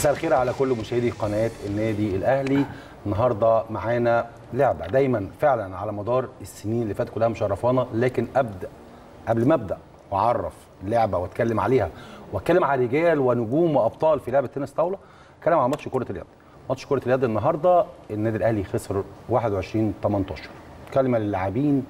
مساء الخير على كل مشاهدي قناه النادي الاهلي النهارده معانا لعبه دايما فعلا على مدار السنين اللي فاتت كلها مشرفانا لكن ابدا قبل ما ابدا واعرف اللعبه واتكلم عليها واتكلم على رجال ونجوم وابطال في لعبه تنس طاوله اتكلم على ماتش كره اليد ماتش كره اليد النهارده النادي الاهلي خسر 21 18 كلمه للاعبين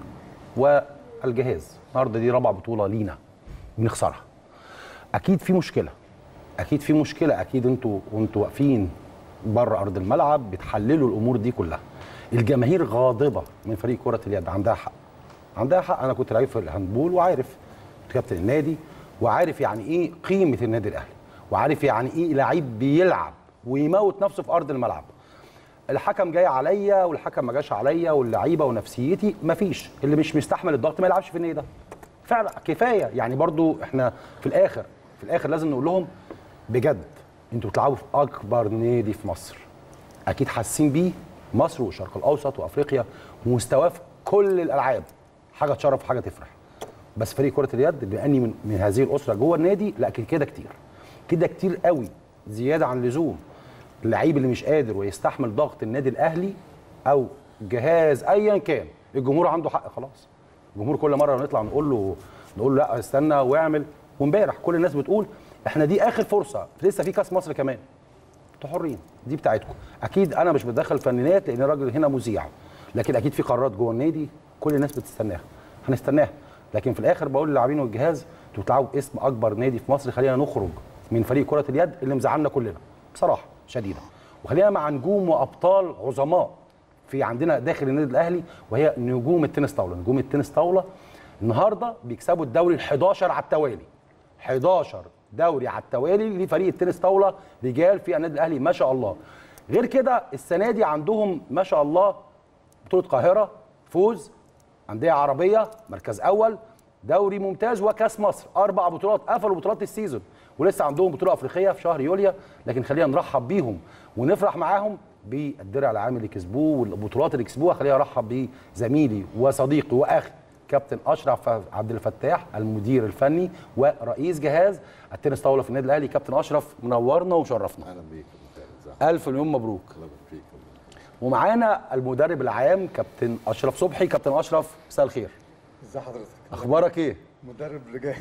والجهاز النهارده دي رابع بطوله لينا بنخسرها اكيد في مشكله اكيد في مشكله اكيد انتوا وانتوا واقفين بره ارض الملعب بتحللوا الامور دي كلها الجماهير غاضبه من فريق كره اليد عندها حق عندها حق انا كنت لعيب في الهاندبول وعارف كنت كابتن النادي وعارف يعني ايه قيمه النادي الاهلي وعارف يعني ايه لعيب بيلعب ويموت نفسه في ارض الملعب الحكم جاي عليا والحكم ما جاش عليا واللعيبه ونفسيتي مفيش اللي مش مستحمل الضغط ما يلعبش في النادي ده فعلا كفايه يعني برضو احنا في الاخر في الاخر لازم نقول لهم بجد انتوا بتلعبوا في اكبر نادي في مصر اكيد حاسين بيه مصر والشرق الاوسط وافريقيا ومستواه في كل الالعاب حاجه تشرف وحاجه تفرح بس فريق كره اليد باني من, من هذه الاسره جوه النادي لا كده كتير كده كتير قوي زياده عن اللزوم اللعيب اللي مش قادر ويستحمل ضغط النادي الاهلي او جهاز ايا كان الجمهور عنده حق خلاص الجمهور كل مره نطلع نقول له نقول له لا استنى واعمل وامبارح كل الناس بتقول احنا دي اخر فرصه لسه في كاس مصر كمان انتوا حرين دي بتاعتكم اكيد انا مش بتدخل فنيات لان الراجل هنا مذيع لكن اكيد في قرارات جوه النادي كل الناس بتستناها هنستناها لكن في الاخر بقول للاعبين والجهاز انتوا بتلعبوا باسم اكبر نادي في مصر خلينا نخرج من فريق كره اليد اللي مزعلنا كلنا بصراحه شديده وخلينا مع نجوم وابطال عظماء في عندنا داخل النادي الاهلي وهي نجوم التنس طاوله نجوم التنس طاوله النهارده بيكسبوا الدوري ال11 على التوالي 11 دوري على التوالي لفريق التنس طاوله رجال في النادي الاهلي ما شاء الله غير كده السنه دي عندهم ما شاء الله بطوله القاهره فوز انديه عربيه مركز اول دوري ممتاز وكاس مصر اربع بطولات قفلوا بطولات السيزون ولسه عندهم بطوله افريقيه في شهر يوليو لكن خلينا نرحب بيهم ونفرح معاهم بالدرع العام اللي كسبوه والبطولات اللي كسبوها خلينا ارحب بزميلي وصديقي واخي كابتن اشرف عبد الفتاح المدير الفني ورئيس جهاز التنس طاوله في النادي الاهلي كابتن اشرف منورنا ومشرفنا اهلا بيك الف مليون مبروك الله يبارك فيك ومعانا المدرب العام كابتن اشرف صبحي كابتن اشرف مساء الخير ازي حضرتك اخبارك ايه مدرب رجال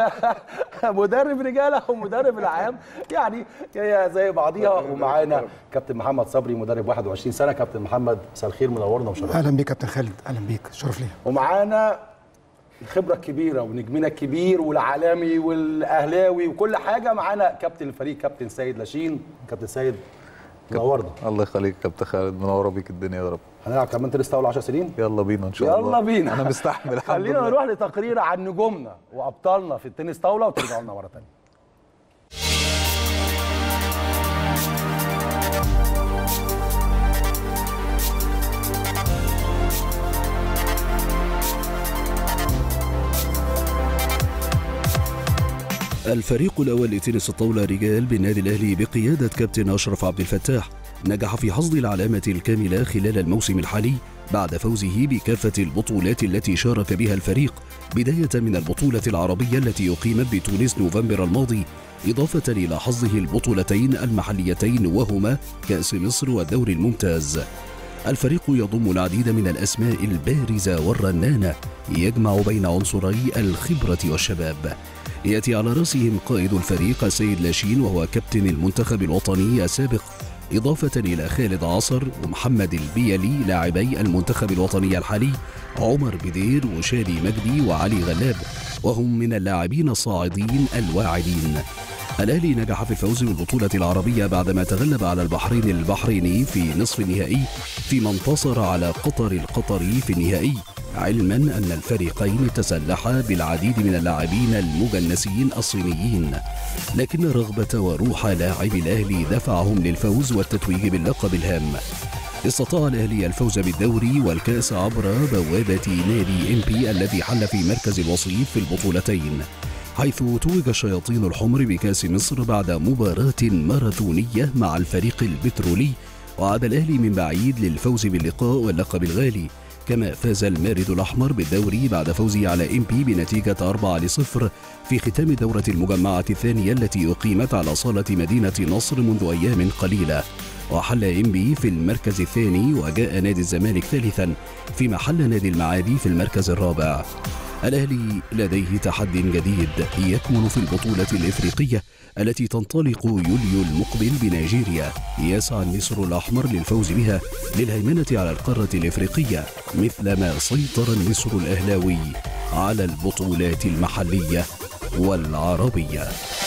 مدرب رجاله ومدرب العام يعني هي زي بعضيها ومعانا كابتن محمد صبري مدرب 21 سنه كابتن محمد مساء الخير منورنا ومشرفنا اهلا بيك كابتن خالد اهلا بيك شرف ليا ومعانا الخبره الكبيره ونجمنا الكبير والعالمي والاهلاوي وكل حاجه معانا كابتن الفريق كابتن سيد لاشين كابتن سيد منورنا الله يخليك يا كابتن خالد منوره بيك الدنيا يا رب هنلعب كمان تنس طاوله 10 سنين يلا بينا ان شاء الله يلا بينا انا مستحمل الحمد خلينا لله نروح لتقرير عن نجومنا وابطالنا في التنس طاوله وترجعوا لنا مره ثانيه الفريق الأول لتنس الطاولة رجال بالنادي الأهلي بقيادة كابتن أشرف عبد الفتاح نجح في حصد العلامة الكاملة خلال الموسم الحالي بعد فوزه بكافة البطولات التي شارك بها الفريق بداية من البطولة العربية التي أقيمت بتونس نوفمبر الماضي إضافة إلى حظه البطولتين المحليتين وهما كأس مصر والدوري الممتاز الفريق يضم العديد من الأسماء البارزة والرنانة يجمع بين عنصري الخبرة والشباب يأتي على رأسهم قائد الفريق سيد لاشين وهو كابتن المنتخب الوطني السابق إضافة إلى خالد عصر ومحمد البيلي لاعبي المنتخب الوطني الحالي عمر بدير وشادي مجدي وعلي غلاب وهم من اللاعبين الصاعدين الواعدين الأهلي نجح في الفوز بالبطولة العربية بعدما تغلب على البحرين البحريني في نصف النهائي فيما انتصر على قطر القطري في النهائي علما أن الفريقين تسلحا بالعديد من اللاعبين المجنسين الصينيين لكن رغبة وروح لاعب الأهلي دفعهم للفوز والتتويج باللقب الهام استطاع الأهلي الفوز بالدوري والكأس عبر بوابة نادي إم بي الذي حل في مركز الوصيف في البطولتين حيث توج الشياطين الحمر بكأس مصر بعد مباراة ماراثونية مع الفريق البترولي وعاد الأهلي من بعيد للفوز باللقاء واللقب الغالي كما فاز المارد الأحمر بالدوري بعد فوزه على إم بي بنتيجة 4 لصفر في ختام دورة المجمعة الثانية التي أقيمت على صالة مدينة نصر منذ أيام قليلة وحل إم بي في المركز الثاني وجاء نادي الزمالك ثالثا فيما حل نادي المعادي في المركز الرابع الأهلي لديه تحد جديد يكمن في البطولة الإفريقية التي تنطلق يوليو المقبل بنيجيريا يسعى النسر الأحمر للفوز بها للهيمنة على القارة الإفريقية مثلما سيطر النسر الأهلاوي على البطولات المحلية والعربية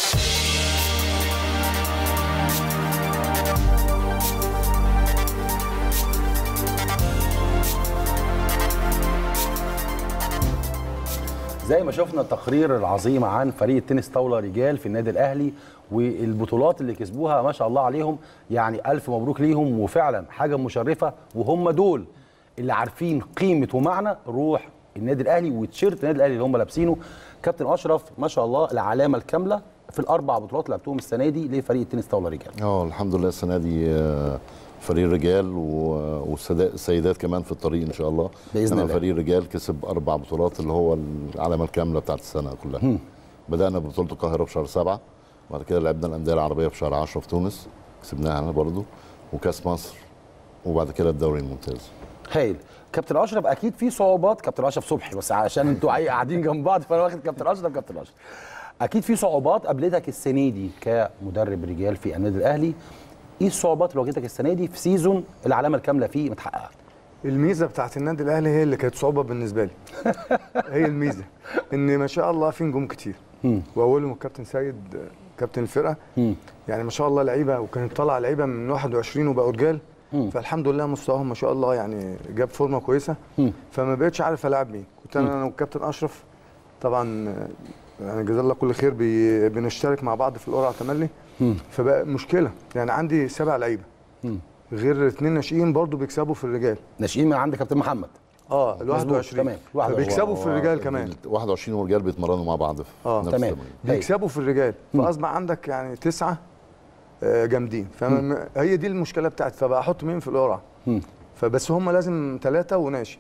زي ما شفنا التقرير العظيم عن فريق التنس طاوله رجال في النادي الاهلي والبطولات اللي كسبوها ما شاء الله عليهم يعني الف مبروك ليهم وفعلا حاجه مشرفه وهم دول اللي عارفين قيمه ومعنى روح النادي الاهلي وتيشيرت النادي الاهلي اللي هم لابسينه كابتن اشرف ما شاء الله العلامه الكامله في الاربع بطولات اللي لعبتهم السنه دي لفريق التنس طاوله رجال اه الحمد لله السنه دي آه، فريق رجال والسيدات كمان في الطريق ان شاء الله بإذن إنما الله. فريق رجال كسب اربع بطولات اللي هو العلامه الكامله بتاعت السنه كلها بدانا ببطوله القاهره في شهر سبعة بعد كده لعبنا الانديه العربيه في شهر 10 في تونس كسبناها انا برضو وكاس مصر وبعد كده الدوري الممتاز هايل كابتن اشرف اكيد في صعوبات كابتن اشرف صبحي بس عشان انتوا عي- قاعدين جنب بعض فانا واخد كابتن اشرف كابتن اشرف اكيد في صعوبات قابلتك السنه دي كمدرب رجال في النادي الاهلي ايه الصعوبات اللي واجهتك السنه دي في سيزون العلامه الكامله فيه متحققه الميزه بتاعت النادي الاهلي هي اللي كانت صعوبه بالنسبه لي هي الميزه ان ما شاء الله في نجوم كتير واولهم الكابتن سيد آه، كابتن الفرقه يعني ما شاء الله لعيبه وكانت طالعه لعيبه من 21 وبقوا رجال فالحمد لله مستواهم ما شاء الله يعني جاب فورمه كويسه فما بقتش عارف العب مين كنت انا انا والكابتن اشرف طبعا آه، يعني جزاه الله كل خير بي بنشترك مع بعض في القرعه تملي فبقى مشكله يعني عندي سبع لعيبه غير اثنين ناشئين برضو بيكسبوا في الرجال ناشئين من عند كابتن محمد اه ال مظبوط، 21 تمام، 21. فبيكسبوا في الرجال كمان ال 21 ورجال بيتمرنوا مع بعض في آه، نفس تمام. التمرين. بيكسبوا في الرجال فاصبح عندك يعني تسعه آه، جامدين فهي دي المشكله بتاعتي فبقى احط مين في القرعه فبس هم لازم ثلاثه وناشئ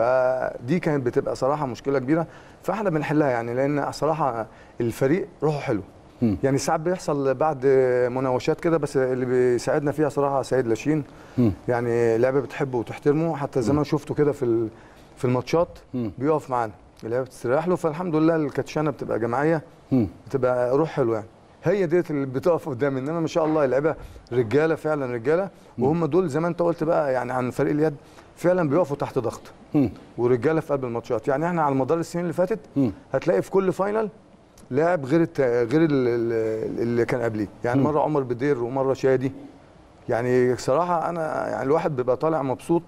فدي كانت بتبقى صراحه مشكله كبيره فاحنا بنحلها يعني لان صراحه الفريق روحه حلو يعني ساعات بيحصل بعد مناوشات كده بس اللي بيساعدنا فيها صراحه سيد لاشين يعني لعبه بتحبه وتحترمه حتى زمان شفته كده في ال- في الماتشات بيقف معانا اللعبه بتستريح له فالحمد لله الكاتشانه بتبقى جماعيه بتبقى روح حلوه يعني هي ديت اللي بتقف قدامي انما ما شاء الله اللعيبه رجاله فعلا رجاله وهم دول زي ما انت قلت بقى يعني عن فريق اليد فعلا بيقفوا تحت ضغط ورجاله في قلب الماتشات يعني احنا على مدار السنين اللي فاتت هتلاقي في كل فاينل لاعب غير الت... غير ال- ال- اللي كان قبليه يعني مره عمر بدير ومره شادي يعني صراحه انا يعني الواحد بيبقى طالع مبسوط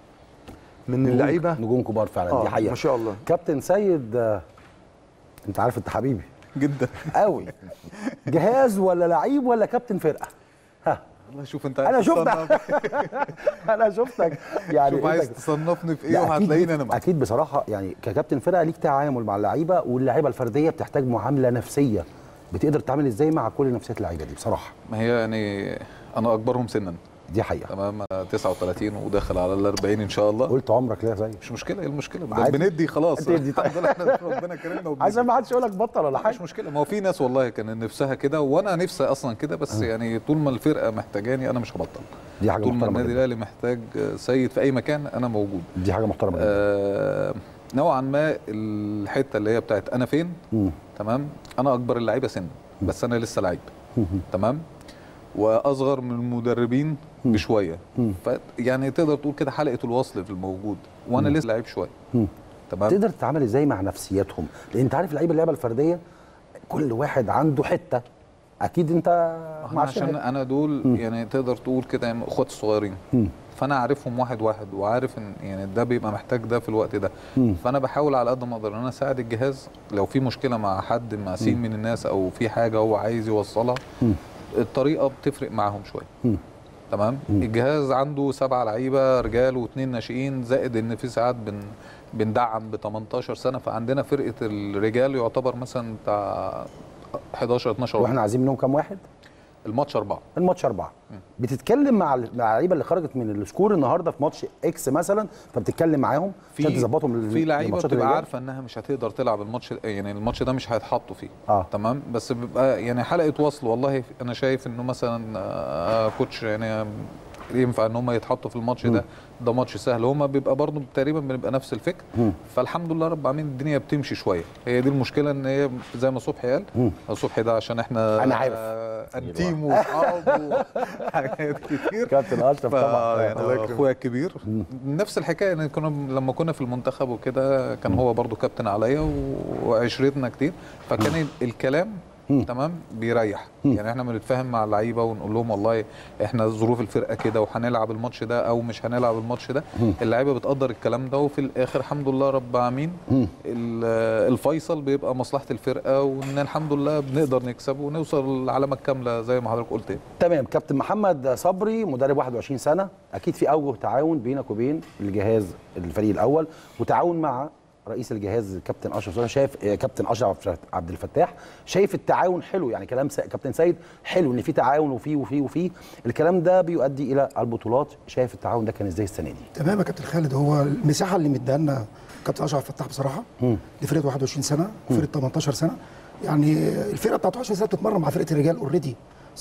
من اللعيبه نجوم كبار فعلا دي آه حقيقه ما شاء الله كابتن سيد آه، انت عارف انت حبيبي جدا قوي جهاز ولا لعيب ولا كابتن فرقه ها والله شوف انت انا عايز شفتك تصنف- انا شفتك يعني شوف عايز انت- تصنفني في ايه لا، أكيد وهتلاقيني انا معاك اكيد بصراحه يعني ككابتن فرقه ليك تعامل مع اللعيبه واللعيبه الفرديه بتحتاج معامله نفسيه بتقدر تعمل ازاي مع كل نفسيات اللعيبه دي بصراحه ما هي يعني انا اكبرهم سنا دي حقيقه تمام انا 39 وداخل على ال 40 ان شاء الله قلت عمرك ليه زي مش مشكله ايه المشكله ده عادي. بندي خلاص تدي طيب. الحمد لله احنا ربنا كرمنا وبندي. عشان ما حدش يقول لك بطل ولا حاجه مش مشكله ما هو في ناس والله كان نفسها كده وانا نفسي اصلا كده بس يعني طول ما الفرقه محتاجاني انا مش هبطل دي حاجه طول ما محترمه النادي جدا. الاهلي محتاج سيد في اي مكان انا موجود دي حاجه محترمه جدا آه نوعا ما الحته اللي هي بتاعت انا فين مم. تمام انا اكبر اللعيبه سن بس انا لسه لعيب تمام واصغر من المدربين بشويه ف يعني تقدر تقول كده حلقه الوصل في الموجود وانا لسه لعيب شويه تمام تقدر تتعامل ازاي مع نفسياتهم لان انت عارف اللعيبه اللعبه الفرديه كل واحد عنده حته اكيد انت احنا مع عشان عشان انا دول يعني تقدر تقول كده يعني اخواتي الصغيرين فانا عارفهم واحد واحد وعارف ان يعني ده بيبقى محتاج ده في الوقت ده فانا بحاول على قد ما اقدر ان انا اساعد الجهاز لو في مشكله مع حد مع سين من الناس او في حاجه هو عايز يوصلها الطريقه بتفرق معاهم شويه تمام الجهاز عنده سبعة لعيبه رجال واثنين ناشئين زائد ان في ساعات بن بندعم ب 18 سنه فعندنا فرقه الرجال يعتبر مثلا بتاع 11 12 واحنا عايزين منهم كام واحد الماتش اربعه الماتش أربعة بتتكلم مع مع اللعيبة اللي خرجت من السكور النهاردة في ماتش إكس مثلا فبتتكلم معاهم عشان تظبطهم لل- في لعيبه للماتشات بتبقى اللي جاية؟ عارفه انها مش هتقدر تلعب الماتش يعني الماتش ده مش هيتحطوا فيه آه. تمام بس بيبقى يعني حلقه وصل والله انا شايف انه مثلا آه، كوتش يعني ينفع ان هم يتحطوا في الماتش ده ده ماتش سهل هما بيبقى برضه تقريبا بنبقى نفس الفكر فالحمد لله رب العالمين الدنيا بتمشي شويه هي دي المشكله ان هي زي ما صبحي قال صبحي ده عشان احنا أنا عارف. آه، انتيم واصحاب وحاجات كتير كابتن أشرف طبعا يعني الله يكرمك. اخويا الكبير نفس الحكايه يعني كنا لما كنا في المنتخب وكده كان هو برضو كابتن عليا و- وعشرتنا كتير فكان ال- الكلام تمام بيريح يعني احنا بنتفاهم مع اللعيبه ونقول لهم والله احنا ظروف الفرقه كده وهنلعب الماتش ده او مش هنلعب الماتش ده اللعيبه بتقدر الكلام ده وفي الاخر الحمد لله رب العالمين ال- الفيصل بيبقى مصلحه الفرقه وان الحمد لله بنقدر نكسب ونوصل للعلامه الكامله زي ما حضرتك قلت تمام كابتن محمد صبري مدرب 21 سنه اكيد في اوجه تعاون بينك وبين الجهاز الفريق الاول وتعاون مع رئيس الجهاز كابتن اشرف صبحي شايف آه، كابتن اشرف عبد الفتاح شايف التعاون حلو يعني كلام س- كابتن سيد حلو ان في تعاون وفي وفي وفي الكلام ده بيؤدي الى البطولات شايف التعاون ده كان ازاي السنه دي تمام يا كابتن خالد هو المساحه اللي مديها لنا كابتن اشرف فتاح بصراحه لفرقه 21 سنه فرقه 18 سنه يعني الفرقه بتاعت 21 سنه بتتمرن مع فرقه الرجال اوريدي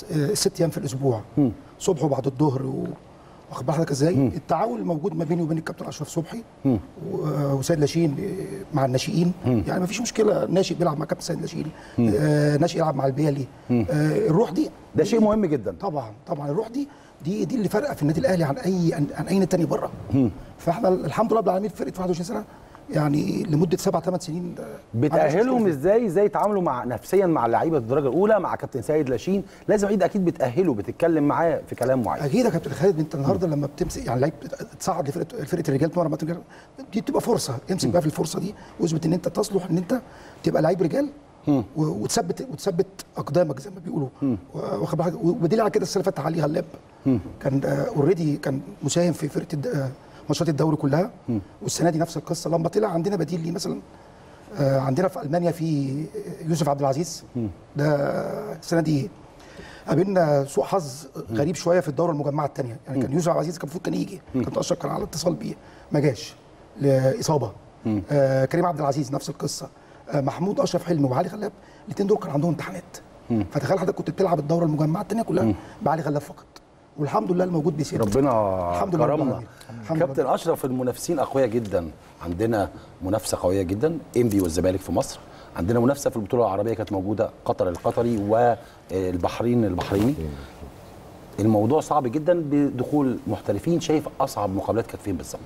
ست ايام في الاسبوع صبح وبعد الظهر و... واخد بالك ازاي؟ التعاون الموجود ما بيني وبين الكابتن اشرف صبحي و- وسيد لاشين مع الناشئين يعني ما فيش مشكله ناشئ بيلعب مع كابتن سيد لاشين آه ناشئ يلعب مع البيالي آه الروح دي ده شيء مهم جدا طبعا طبعا الروح دي دي دي اللي فارقه في النادي الاهلي عن اي عن, عن اي نادي تاني بره فاحنا الحمد لله رب العالمين فرقه 21 سنه يعني لمده سبع ثمان سنين آه، بتاهلهم عملت ازاي ازاي يتعاملوا مع نفسيا مع اللعيبه الدرجه الاولى مع كابتن سيد لاشين لازم عيد اكيد بتاهله بتتكلم معاه في كلام معين اكيد يا كابتن خالد انت النهارده لما بتمسك يعني لعيب تصعد لفرقه فرقه الرجال تمرن مع الرجال دي بتبقى فرصه امسك بقى في الفرصه دي واثبت ان انت تصلح ان انت تبقى لعيب رجال و- وتثبت وتثبت اقدامك زي ما بيقولوا و- واخد بالك وبدليل على كده السنه اللي فاتت علي غلاب كان اوريدي كان مساهم في فرقه الد- آه، ماتشات الدوري كلها والسنه دي نفس القصه لما طلع عندنا بديل ليه مثلا آه، عندنا في المانيا في يوسف عبد العزيز ده السنه دي قابلنا سوء حظ غريب شويه في الدوره المجمعه الثانيه يعني كان يوسف عبد العزيز كان المفروض كان يجي كان اشرف كان على اتصال بيه ما جاش لاصابه آه كريم عبد العزيز نفس القصه آه محمود اشرف حلمي وعلي غلاب الاثنين دول كان عندهم امتحانات فتخيل حضرتك كنت بتلعب الدوره المجمعه الثانيه كلها بعلي غلاب فقط والحمد لله الموجود بيسير ربنا الحمد لله رب كرمنا العالمين. الحمد لله. كابتن اشرف المنافسين اقوياء جدا عندنا منافسه قويه جدا انبي والزمالك في مصر عندنا منافسه في البطوله العربيه كانت موجوده قطر القطري والبحرين البحريني الموضوع صعب جدا بدخول محترفين شايف اصعب مقابلات كانت فين بالظبط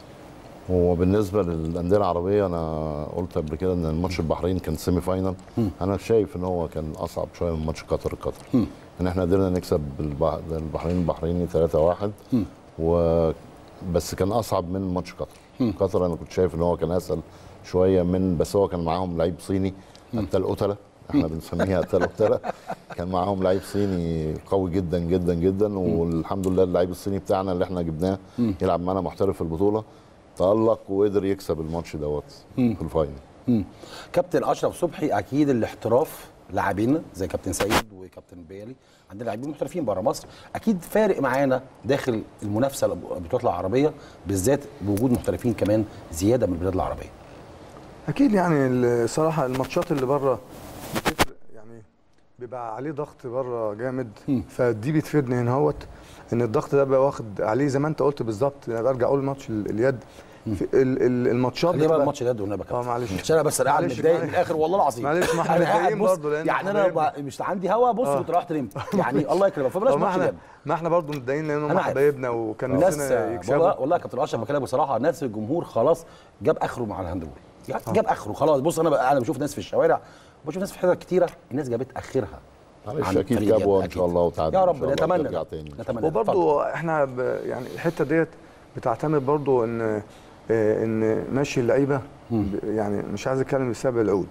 هو بالنسبه للانديه العربيه انا قلت قبل كده ان الماتش البحرين كان سيمي فاينل انا شايف ان هو كان اصعب شويه من ماتش قطر القطر ان احنا قدرنا نكسب البح- البحرين البحريني 3-1 و بس كان اصعب من ماتش قطر قطر انا كنت شايف ان هو كان اسهل شويه من بس هو كان معاهم لعيب صيني التل قتله احنا بنسميها التل قتله كان معاهم لعيب صيني قوي جدا جدا جدا والحمد لله اللعيب الصيني بتاعنا اللي احنا جبناه يلعب معانا محترف في البطوله تألق وقدر يكسب الماتش دوت في الفاينل مم. كابتن اشرف صبحي اكيد الاحتراف لاعبين زي كابتن سيد وكابتن بيالي عندنا لاعبين محترفين بره مصر اكيد فارق معانا داخل المنافسه البطولات العربيه بالذات بوجود محترفين كمان زياده من البلاد العربيه اكيد يعني الصراحه الماتشات اللي بره بتفرق يعني بيبقى عليه ضغط بره جامد فدي بتفيدني هنا اهوت ان الضغط ده بقى واخد عليه زي ما انت قلت بالظبط انا برجع اقول ماتش ال- اليد في ال- ال- الماتشات خلينا بقى بتبقى- الماتش ده والنبي يا كابتن اه معلش عشان انا بس انا قاعد معلش، متضايق من معلش. الاخر والله العظيم معلش، ما احنا أنا قاعد متضايقين بص، برضه لأن يعني انا حبايبنا. بقى مش عندي هوا بص آه. كنت رحت نمت يعني الله يكرمك فبلاش طب ما ماتش احنا ده ما احنا برضه متضايقين لان هم أنا عارف. حبايبنا وكان الناس نفسنا يكسبوا والله والله يا كابتن اشرف بكلمك بصراحه الناس الجمهور خلاص جاب اخره مع الهاندبول يعني جاب اخره خلاص بص انا بقى انا بشوف ناس في الشوارع بشوف ناس في حتت كتيره الناس جابت اخرها معلش عن اكيد فريق جابوا اليد ان شاء الله وتعدي يا إن رب شاء الله نتمنى وترجع ده. تاني نتمنى اتفضل. وبرضه احنا ب- يعني الحته ديت بتعتمد برضه ان آه، ان ماشي اللعيبه ب- يعني مش عايز اتكلم بسبب العقود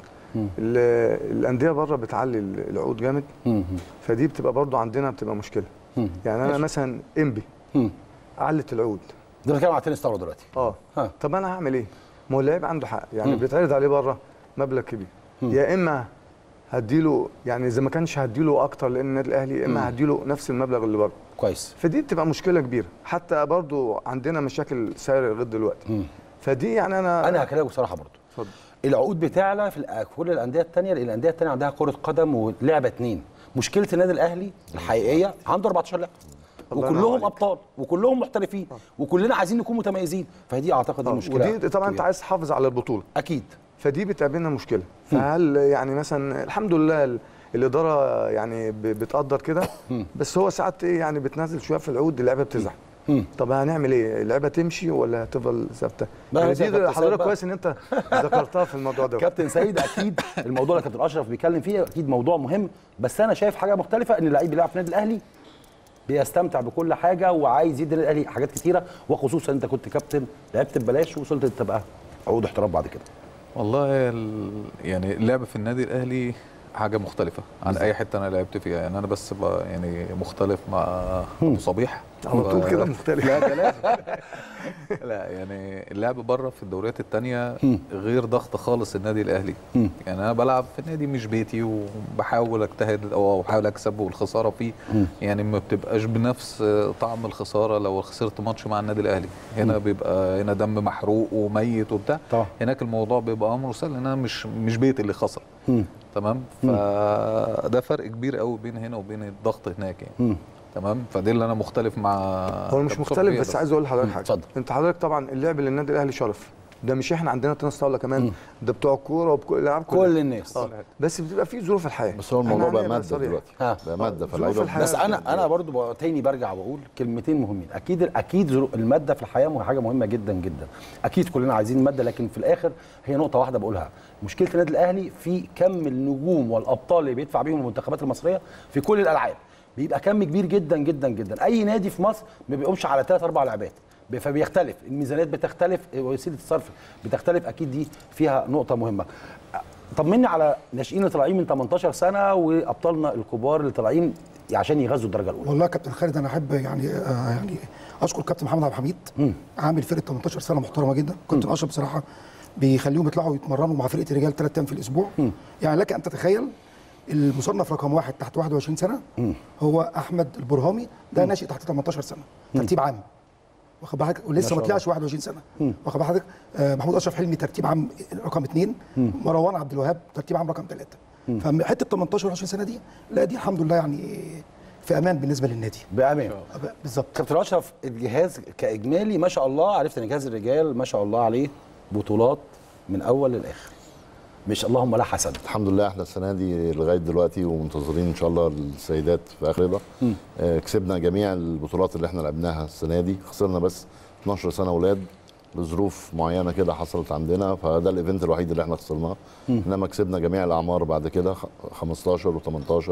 ال- الانديه بره بتعلي ال- العقود جامد مم. فدي بتبقى برضه عندنا بتبقى مشكله مم. يعني انا مثلا انبي مم. علت العقود ده بتكلم على التنس طاوله دلوقتي اه ها. طب انا هعمل ايه؟ ما هو اللعيب عنده حق يعني بيتعرض عليه بره مبلغ كبير يا اما هديله يعني اذا ما كانش هديله اكتر لان النادي الاهلي يا اما هديله نفس المبلغ اللي بره كويس فدي بتبقى مشكله كبيره حتى برضو عندنا مشاكل سعر لغايه دلوقتي فدي يعني انا انا هكلمك بصراحه برضو اتفضل العقود بتعلى في الأ- كل الانديه الثانيه لان الانديه الثانيه عندها كره قدم ولعبه اتنين مشكله النادي الاهلي الحقيقيه عنده 14 لاعب الله ينور وكلهم عليك. ابطال وكلهم محترفين وكلنا عايزين نكون متميزين فدي اعتقد دي آه، مشكله ودي طبعا انت كبيرة. عايز تحافظ على البطوله اكيد فدي بتقابلنا مشكله فهل يعني مثلا الحمد لله ال- الاداره يعني ب- بتقدر كده بس هو ساعات ايه يعني بتنزل شويه في العقود اللعيبه بتزعل طب هنعمل ايه اللعيبه تمشي ولا هتفضل ثابته لا، يعني لسه دي كابتن سيد حضرتك بقى. كويس ان انت ذكرتها في الموضوع ده كابتن سيد اكيد الموضوع اللي كابتن اشرف بيتكلم فيه اكيد موضوع مهم بس انا شايف حاجه مختلفه ان اللعيب بيلعب في النادي الاهلي بيستمتع بكل حاجه وعايز يدي النادي الاهلي حاجات كتيره وخصوصا انت كنت كابتن لعبت ببلاش ووصلت تبقى عقود احتراف بعد كده والله ال... يعني اللعب في النادي الاهلي حاجه مختلفه عن اي حته انا لعبت فيها يعني انا بس ب... يعني مختلف مع ابو صبيح على طول ف- كده مختلف لا ده لازم لا يعني اللعب بره في الدوريات التانية غير ضغط خالص النادي الاهلي يعني انا بلعب في النادي مش بيتي وبحاول اجتهد او بحاول اكسب والخساره فيه يعني ما بتبقاش بنفس طعم الخساره لو خسرت ماتش مع النادي الاهلي هنا بيبقى هنا دم محروق وميت وبتاع طبعا. هناك الموضوع بيبقى امره سهل لان انا مش مش بيتي اللي خسر تمام فده فرق كبير قوي بين هنا وبين الضغط هناك يعني تمام فدي اللي انا مختلف مع هو مش كابتن مختلف صبحي بس عايز اقول لحضرتك حاجه اتفضل. انت حضرتك طبعا اللعب للنادي الاهلي شرف ده مش احنا عندنا تنس طاوله كمان ده بتوع الكوره وبكل الالعاب كلها. كل الناس اه بس بتبقى في ظروف الحياه بس هو الموضوع أنا بقى هنبقى ماده صريح. دلوقتي ها. بقى ماده ظروف فاللعيبه الحياة. بس انا انا برضو بقى تاني برجع بقول كلمتين مهمين اكيد اكيد ظروف- الماده في الحياه مه- حاجه مهمه جدا جدا اكيد كلنا عايزين الماده لكن في الاخر هي نقطه واحده بقولها مشكله النادي الاهلي في كم النجوم والابطال اللي بيدفع بيهم المنتخبات المصريه في كل الالعاب بيبقى كم كبير جدا جدا جدا اي نادي في مصر ما بيقومش على ثلاث اربع لعبات ب- فبيختلف الميزانيات بتختلف وسيله الصرف بتختلف اكيد دي فيها نقطه مهمه طمني على ناشئين اللي طالعين من 18 سنه وابطالنا الكبار اللي طالعين عشان يغزوا الدرجه الاولى والله يا كابتن خالد انا احب يعني آه يعني اشكر كابتن محمد عبد الحميد عامل فرقه 18 سنه محترمه جدا كابتن اشرف بصراحه بيخليهم يطلعوا يتمرنوا مع فرقه الرجال ثلاث ايام في الاسبوع يعني لك ان تتخيل المصنف رقم واحد تحت 21 سنه هو احمد البرهامي ده ناشئ تحت 18 سنه ترتيب عام واخد بالك ولسه ما طلعش 21 سنه واخد بالك آه محمود اشرف حلمي ترتيب عام رقم اثنين مروان عبد الوهاب ترتيب عام رقم ثلاثه فحته 18 و20 سنه دي لا دي الحمد لله يعني في امان بالنسبه للنادي بامان بالظبط كابتن اشرف الجهاز كاجمالي ما شاء الله عرفت ان جهاز الرجال ما شاء الله عليه بطولات من اول للاخر مش اللهم لا حسد الحمد لله احنا السنه دي لغايه دلوقتي ومنتظرين ان شاء الله السيدات في اخر رضا آه كسبنا جميع البطولات اللي احنا لعبناها السنه دي خسرنا بس 12 سنه اولاد لظروف معينه كده حصلت عندنا فده الايفنت الوحيد اللي احنا خسرناه انما كسبنا جميع الاعمار بعد كده خ- 15 و18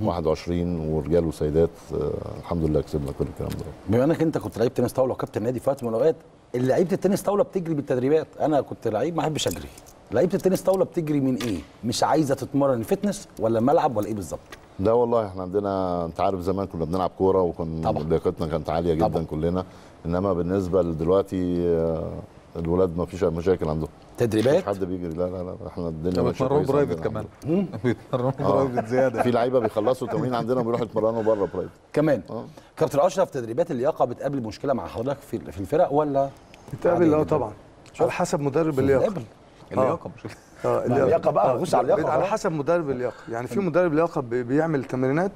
21 ورجال وسيدات آه الحمد لله كسبنا كل الكلام ده بما انك انت كنت لعيب تنس طاوله وكابتن نادي في وقت من الاوقات لعيبه التنس طاوله بتجري بالتدريبات انا كنت لعيب ما احبش اجري لعيبه التنس طاوله بتجري من ايه مش عايزه تتمرن فتنس ولا ملعب ولا ايه بالظبط لا والله احنا عندنا انت عارف زمان كنا بنلعب كوره وكنا طبعا. لياقتنا كانت عاليه جدا طبعا. كلنا انما بالنسبه لدلوقتي آه، الولاد ما فيش مشاكل عندهم تدريبات مفيش حد بيجري لا لا لا احنا الدنيا طب ماشية بيتمرنوا كويس برايفت عندنا. كمان بيتمرنوا برايفت زياده في لعيبه بيخلصوا تمرين عندنا وبيروحوا يتمرنوا بره برايفت كمان آه. كابتن اشرف تدريبات اللياقه بتقابل مشكله مع حضرتك في في الفرق ولا بتقابل عادي اه جداً؟ طبعا على حسب مدرب اللياقه بتقابل. اللياقه مش اه ما اللياقة بقى، خش على اللياقة على خلاص. حسب مدرب اللياقه يعني في مدرب لياقه بي- بيعمل تمرينات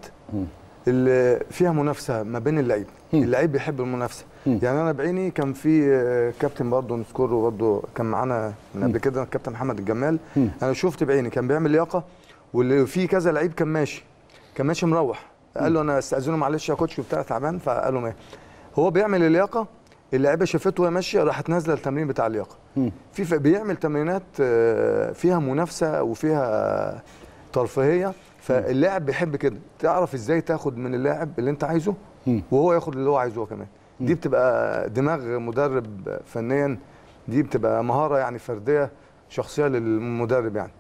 اللي فيها منافسه ما بين اللعيب اللعيب بيحب المنافسه يعني انا بعيني كان في آه، كابتن برضه نذكره برضه كان معانا من قبل كده الكابتن محمد الجمال انا شفت بعيني كان بيعمل لياقه واللي في كذا لعيب كان ماشي كان ماشي مروح قال له انا استاذنه معلش يا كوتش وبتاع تعبان فقال له ما هو بيعمل اللياقه اللعيبه شافته وهي ماشيه راحت نازله التمرين بتاع اللياقه في ف- بيعمل تمرينات آه، فيها منافسه وفيها ترفيهيه فاللاعب بيحب كده تعرف ازاي تاخد من اللاعب اللي انت عايزه وهو ياخد اللي هو عايزه هو كمان دي بتبقى دماغ مدرب فنيا دي بتبقى مهاره يعني فرديه شخصيه للمدرب يعني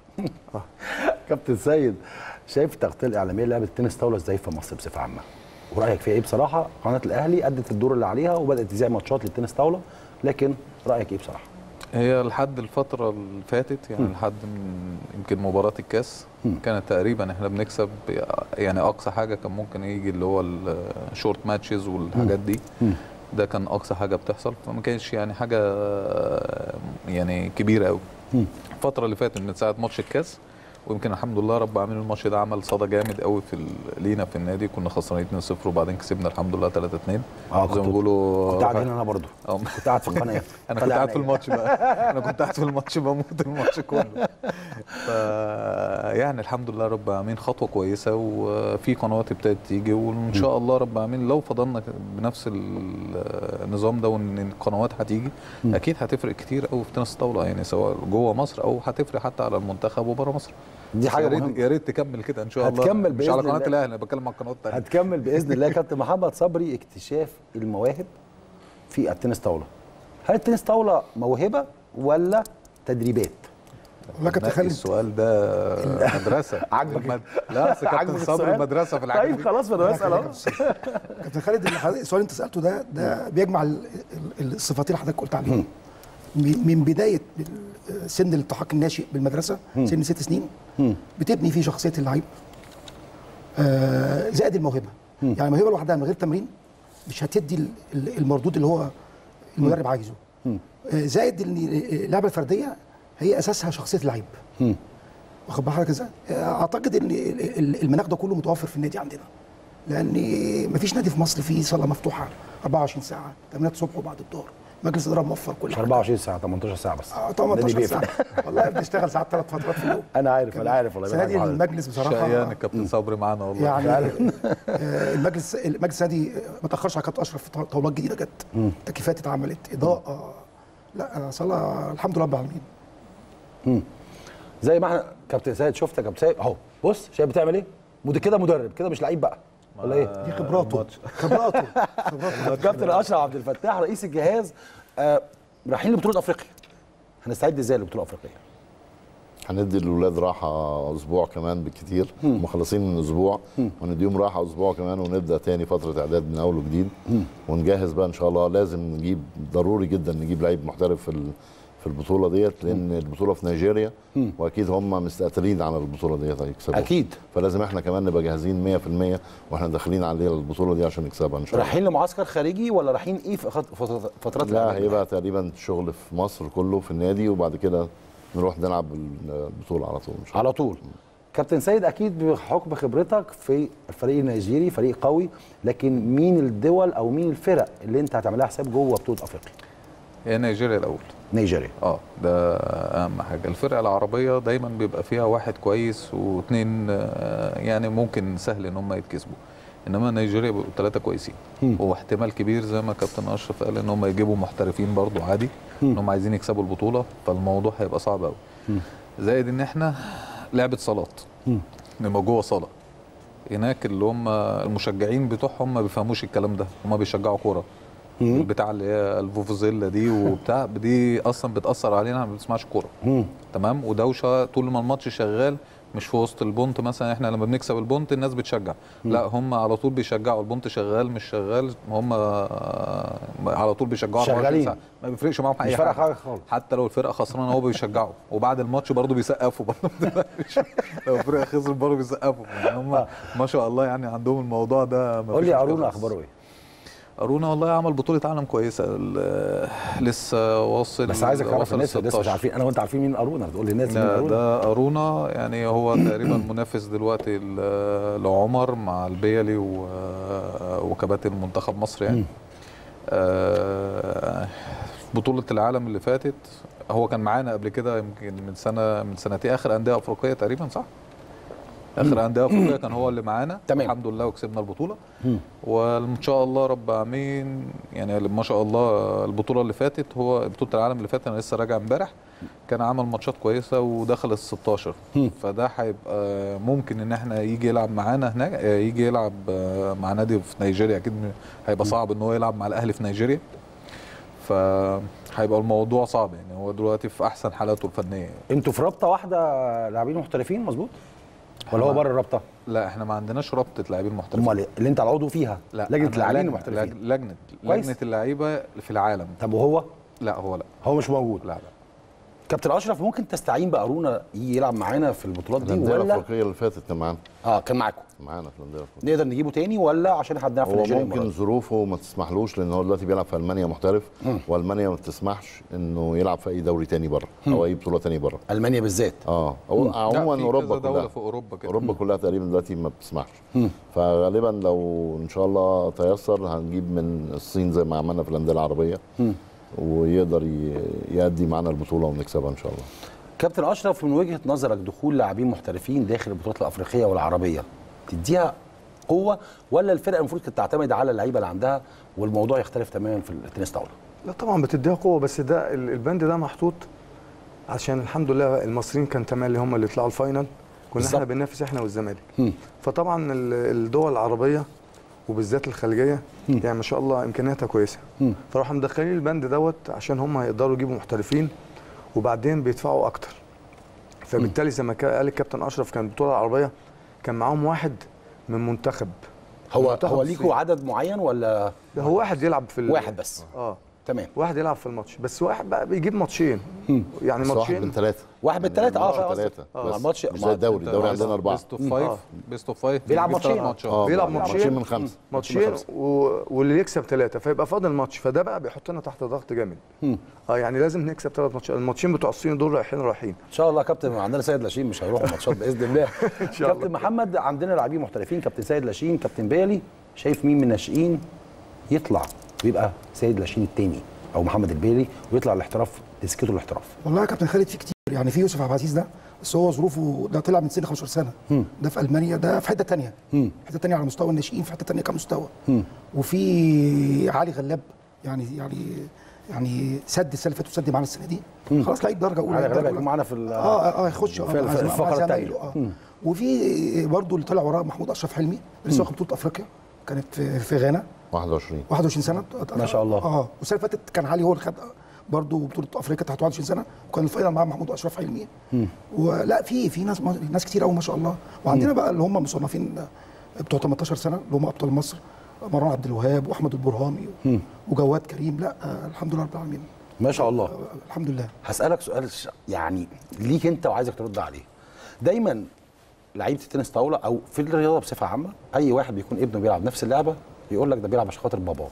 كابتن سيد شايف التغطيه الاعلاميه لعبه التنس طاوله ازاي في مصر بصفه عامه ورايك فيها ايه بصراحه قناه الاهلي ادت الدور اللي عليها وبدات تذيع ماتشات للتنس طاوله لكن رايك ايه بصراحه هي لحد الفترة اللي فاتت يعني لحد من يمكن مباراة الكاس كانت تقريبا احنا بنكسب يعني أقصى حاجة كان ممكن يجي اللي هو الشورت ماتشز والحاجات دي ده كان أقصى حاجة بتحصل فما كانش يعني حاجة يعني كبيرة قوي الفترة اللي فاتت من ساعة ماتش الكاس ويمكن الحمد لله رب العالمين الماتش ده عمل صدى جامد قوي في ال- لينا في النادي كنا خسرانين 2-0 وبعدين كسبنا الحمد لله 3-2 اه زي ما كنت بيقولوا كنت قاعد هنا انا برضو اه كنت قاعد في القناه انا كنت طالع قاعد في عليا. الماتش بقى انا كنت قاعد في الماتش بموت الماتش كله ف يعني الحمد لله رب العالمين خطوه كويسه وفي قنوات ابتدت تيجي وان شاء الله رب العالمين لو فضلنا بنفس النظام ده وان القنوات هتيجي اكيد هتفرق كتير قوي في تنس الطاوله يعني سواء جوه مصر او هتفرق حتى على المنتخب وبره مصر دي حاجه يا ريت مهمه يا ريت تكمل كده ان شاء الله هتكمل مش على بإذن قناه الله. الاهلي انا بتكلم على القنوات الثانيه هتكمل باذن الله يا كابتن محمد صبري اكتشاف المواهب في التنس طاوله هل التنس طاوله موهبه ولا تدريبات والله كابتن نقي خالد السؤال ده مدرسه عاجبك؟ المد... لا أصل كابتن عاجبك صبري السؤال؟ مدرسه في الحاجات طيب دي. خلاص انا بسال اهو كابتن خالد اللي حضرتك- السؤال اللي انت سالته ده ده بيجمع ال- ال- الصفاتين اللي حضرتك قلت عليهم م- من بدايه ال- سن الالتحاق الناشئ بالمدرسه سن ست سنين بتبني فيه شخصيه اللعيب آه، زائد الموهبه يعني الموهبه لوحدها من غير تمرين مش هتدي ال- ال- المردود اللي هو المدرب عايزه آه، زائد ان اللعبه الفرديه هي اساسها شخصيه اللعيب واخد بال حضرتك ازاي؟ اعتقد ان ال- ال- المناخ ده كله متوفر في النادي عندنا لان مفيش نادي في مصر فيه صاله مفتوحه 24 ساعه تمرينات الصبح وبعد الظهر مجلس الاداره موفر كل مش حاجه 24 ساعه 18 ساعه بس آه، ده اللي 18 بيفرق. ساعه والله بنشتغل ساعات ثلاث فترات في اليوم انا عارف انا عارف والله السنه دي بضحك عليك. المجلس شقيان بصراحه الكابتن صبري معانا والله يعني آه، المجلس المجلس السنه دي ما تاخرش على كابتن اشرف في طاولات جديده جت تكييفات اتعملت اضاءه لا صلاه الحمد لله رب العالمين زي ما احنا كابتن سيد شفت يا كابتن سيد اهو بص شايف بتعمل ايه؟ مد- كده مدرب كده مش لعيب بقى ولا ايه؟ دي خبراته خبراته خبراته كابتن اشرف عبد الفتاح رئيس الجهاز آه رايحين لبطوله افريقيا هنستعد ازاي لبطوله افريقيا؟ هندي للولاد راحه اسبوع كمان بالكتير مخلصين من اسبوع ونديهم راحه اسبوع كمان ونبدا تاني فتره اعداد من اول وجديد ونجهز بقى ان شاء الله لازم نجيب ضروري جدا نجيب لعيب محترف في ال- في البطوله ديت لان البطوله في نيجيريا واكيد هم مستقتلين على البطوله ديت هيكسبوها اكيد فلازم احنا كمان نبقى جاهزين 100% واحنا داخلين على البطوله دي عشان نكسبها ان شاء الله رايحين لمعسكر خارجي ولا رايحين ايه في خط- فترات- فترات لا الإعداد؟ هيبقى تقريبا شغل في مصر كله في النادي وبعد كده نروح نلعب البطوله على طول ان شاء الله على طول كابتن سيد اكيد بحكم خبرتك في الفريق النيجيري فريق قوي لكن مين الدول او مين الفرق اللي انت هتعملها حساب جوه بطوله افريقيا هي نيجيريا الاول نيجيريا اه ده اهم حاجه الفرقه العربيه دايما بيبقى فيها واحد كويس واثنين يعني ممكن سهل ان هم يتكسبوا انما نيجيريا بيبقوا ثلاثه كويسين واحتمال كبير زي ما كابتن اشرف قال ان هم يجيبوا محترفين برضو عادي ان هم عايزين يكسبوا البطوله فالموضوع هيبقى صعب قوي زائد ان احنا لعبه صالات نبقى جوه صاله هناك اللي هم المشجعين بتوعهم ما بيفهموش الكلام ده هم بيشجعوا كوره البتاع اللي هي الفوفوزيلا دي وبتاع دي اصلا بتاثر علينا ما بنسمعش كوره تمام ودوشه طول ما الماتش شغال مش في وسط البونت مثلا احنا لما بنكسب البونت الناس بتشجع لا هم على طول بيشجعوا البونت شغال مش شغال هم آه، على طول بيشجعوا 24 شغالين. ساعه ما بيفرقش معاهم مش اي فارقة حاجه حاجة خالص. حتى لو الفرقه خسرانه هو بيشجعوا وبعد الماتش برضه بيسقفوا برضه مش- لو الفرقه خسرت برضه بيسقفوا يعني هم ما شاء الله يعني عندهم الموضوع ده ما قول فيش لي مشكلة ارونا خالص. اخباره ايه ارونا والله عمل بطوله عالم كويسه ال- لسه واصل بس عايزك تعرف وصل الناس لسه مش 16. عارفين انا وانت عارفين مين ارونا بتقول للناس مين لا ارونا ده ارونا يعني هو تقريبا منافس دلوقتي ل- لعمر مع البيلي و- وكباتن منتخب مصر يعني آه، بطولة العالم اللي فاتت هو كان معانا قبل كده يمكن من سنة من سنتين آخر أندية أفريقية تقريبا صح؟ آخر أندية أفريقيا كان هو اللي معانا تمام. الحمد لله وكسبنا البطولة وإن شاء الله رب العالمين يعني ما شاء الله البطولة اللي فاتت هو بطولة العالم اللي فاتت أنا لسه راجع امبارح كان عمل ماتشات كويسة ودخل ال 16 فده هيبقى ممكن إن احنا يجي يلعب معانا هناك آه، يجي يلعب آه، مع نادي في نيجيريا أكيد هيبقى صعب إن هو يلعب مع الأهلي في نيجيريا فهيبقى الموضوع صعب يعني هو دلوقتي في أحسن حالاته الفنية انتوا في رابطه واحده لاعبين محترفين مظبوط ولا هو بره الرابطه لا احنا ما عندناش رابطة لاعبين محترفين امال إيه؟ اللي انت العضو فيها لا لجنه أنا اللاعبين لجنة- المحترفين لجنة كويس. لجنة اللعيبة في العالم طب وهو لا هو لا هو مش موجود لا لا كابتن اشرف ممكن تستعين بارونا يجي يلعب معانا في البطولات دي الانديه ولا الافريقيه اللي فاتت كان معانا اه كان معاكم معانا في الانديه الافريقيه نقدر نجيبه تاني ولا عشان احنا بنلعب في هو نيجيريا ممكن المرة دي؟ ظروفه ما تسمحلوش لان هو دلوقتي بيلعب في المانيا محترف والمانيا ما بتسمحش انه يلعب في اي دوري تاني بره او اي بطوله تاني بره المانيا بالذات اه هو لا، عموما في اوروبا كذا دولة كلها في أوروبا كده. اوروبا كلها تقريبا دلوقتي ما بتسمحش فغالبا لو ان شاء الله تيسر هنجيب من الصين زي ما عملنا في الانديه العربيه ويقدر ي- يأدي معانا البطوله ونكسبها ان شاء الله كابتن اشرف من وجهه نظرك دخول لاعبين محترفين داخل البطولات الافريقيه والعربيه تديها قوه ولا الفرقه المفروض كانت تعتمد على اللعيبه اللي عندها والموضوع يختلف تماما في التنس طاوله لا طبعا بتديها قوه بس ده ال- البند ده محطوط عشان الحمد لله المصريين كان تملي هم اللي يطلعوا الفاينل كنا بالظبط. احنا بننافس احنا والزمالك فطبعا ال- الدول العربيه وبالذات الخليجيه يعني ما شاء الله امكانياتها كويسه فراحوا مدخلين البند دوت عشان هم هيقدروا يجيبوا محترفين وبعدين بيدفعوا اكتر فبالتالي زي ما كا- قال الكابتن اشرف كان البطوله العربيه كان معاهم واحد من منتخب هو منتخب هو الصين. ليكوا عدد معين ولا ده هو واحد يلعب في ال- واحد بس اه تمام واحد يلعب في الماتش بس واحد بقى بيجيب ماتشين يعني بس واحد ماتشين من ثلاثه واحد من الثلاثه اه فاهم قصدك. ثلاثه آه، بس الماتش مش زي الدوري الدوري عندنا اربعه بيست اوف فايف بيست اوف فايف بيلعب بيجيب ثلاث ماتشين. ماتشات اه بيلعب ماتشين ماتشين. من خمسه ماتشين و... واللي يكسب ثلاثه فيبقى فاضل ماتش فده بقى بيحطنا تحت ضغط جامد اه يعني لازم نكسب ثلاث ماتشات الماتشين بتوع الصين دول رايحين رايحين ان شاء الله يا كابتن عندنا سيد لاشين مش هيروحوا ماتشات باذن الله كابتن محمد عندنا لاعبين محترفين كابتن سيد لاشين كابتن بيلي شايف مين من الناشئين يطلع ويبقى سيد لاشين الثاني او محمد البيلي ويطلع الاحتراف تسكته الاحتراف والله يا كابتن خالد في كتير يعني في يوسف عبد العزيز ده بس هو ظروفه ده طلع من سن 15 سنه ده في المانيا ده في حته ثانيه حته ثانيه على مستوى الناشئين في حته ثانيه كمستوى وفي علي غلاب يعني يعني يعني سد السنه اللي فاتت وسد معانا السنه دي خلاص لعيب درجه اولى علي درجة غلاب أولى. هيكون معانا في ال- اه اه اه يخش في- في مع- مع الفقرة زمايله، التانية. اه وفي برضه اللي طلع وراه محمود اشرف حلمي لسه واخد بطوله افريقيا كانت في, في غانا 21 21 سنه ما شاء الله. اه والسنه اللي فاتت كان علي هو اللي خد برضه بطوله افريقيا تحت 21 سنه وكان الفاينل مع محمود اشرف حلمي ولا في في ناس ناس كتير قوي ما شاء الله وعندنا بقى اللي هم مصنفين بتوع 18 سنه اللي هم ابطال مصر مروان عبد الوهاب واحمد البرهامي وجواد كريم لا آه الحمد لله رب العالمين ما شاء الله آه الحمد لله هسألك سؤال ش- يعني ليك انت وعايزك ترد عليه دايما لعيبه التنس طاوله او في الرياضه بصفه عامه اي واحد بيكون ابنه بيلعب نفس اللعبه يقول لك ده بيلعب عشان خاطر باباه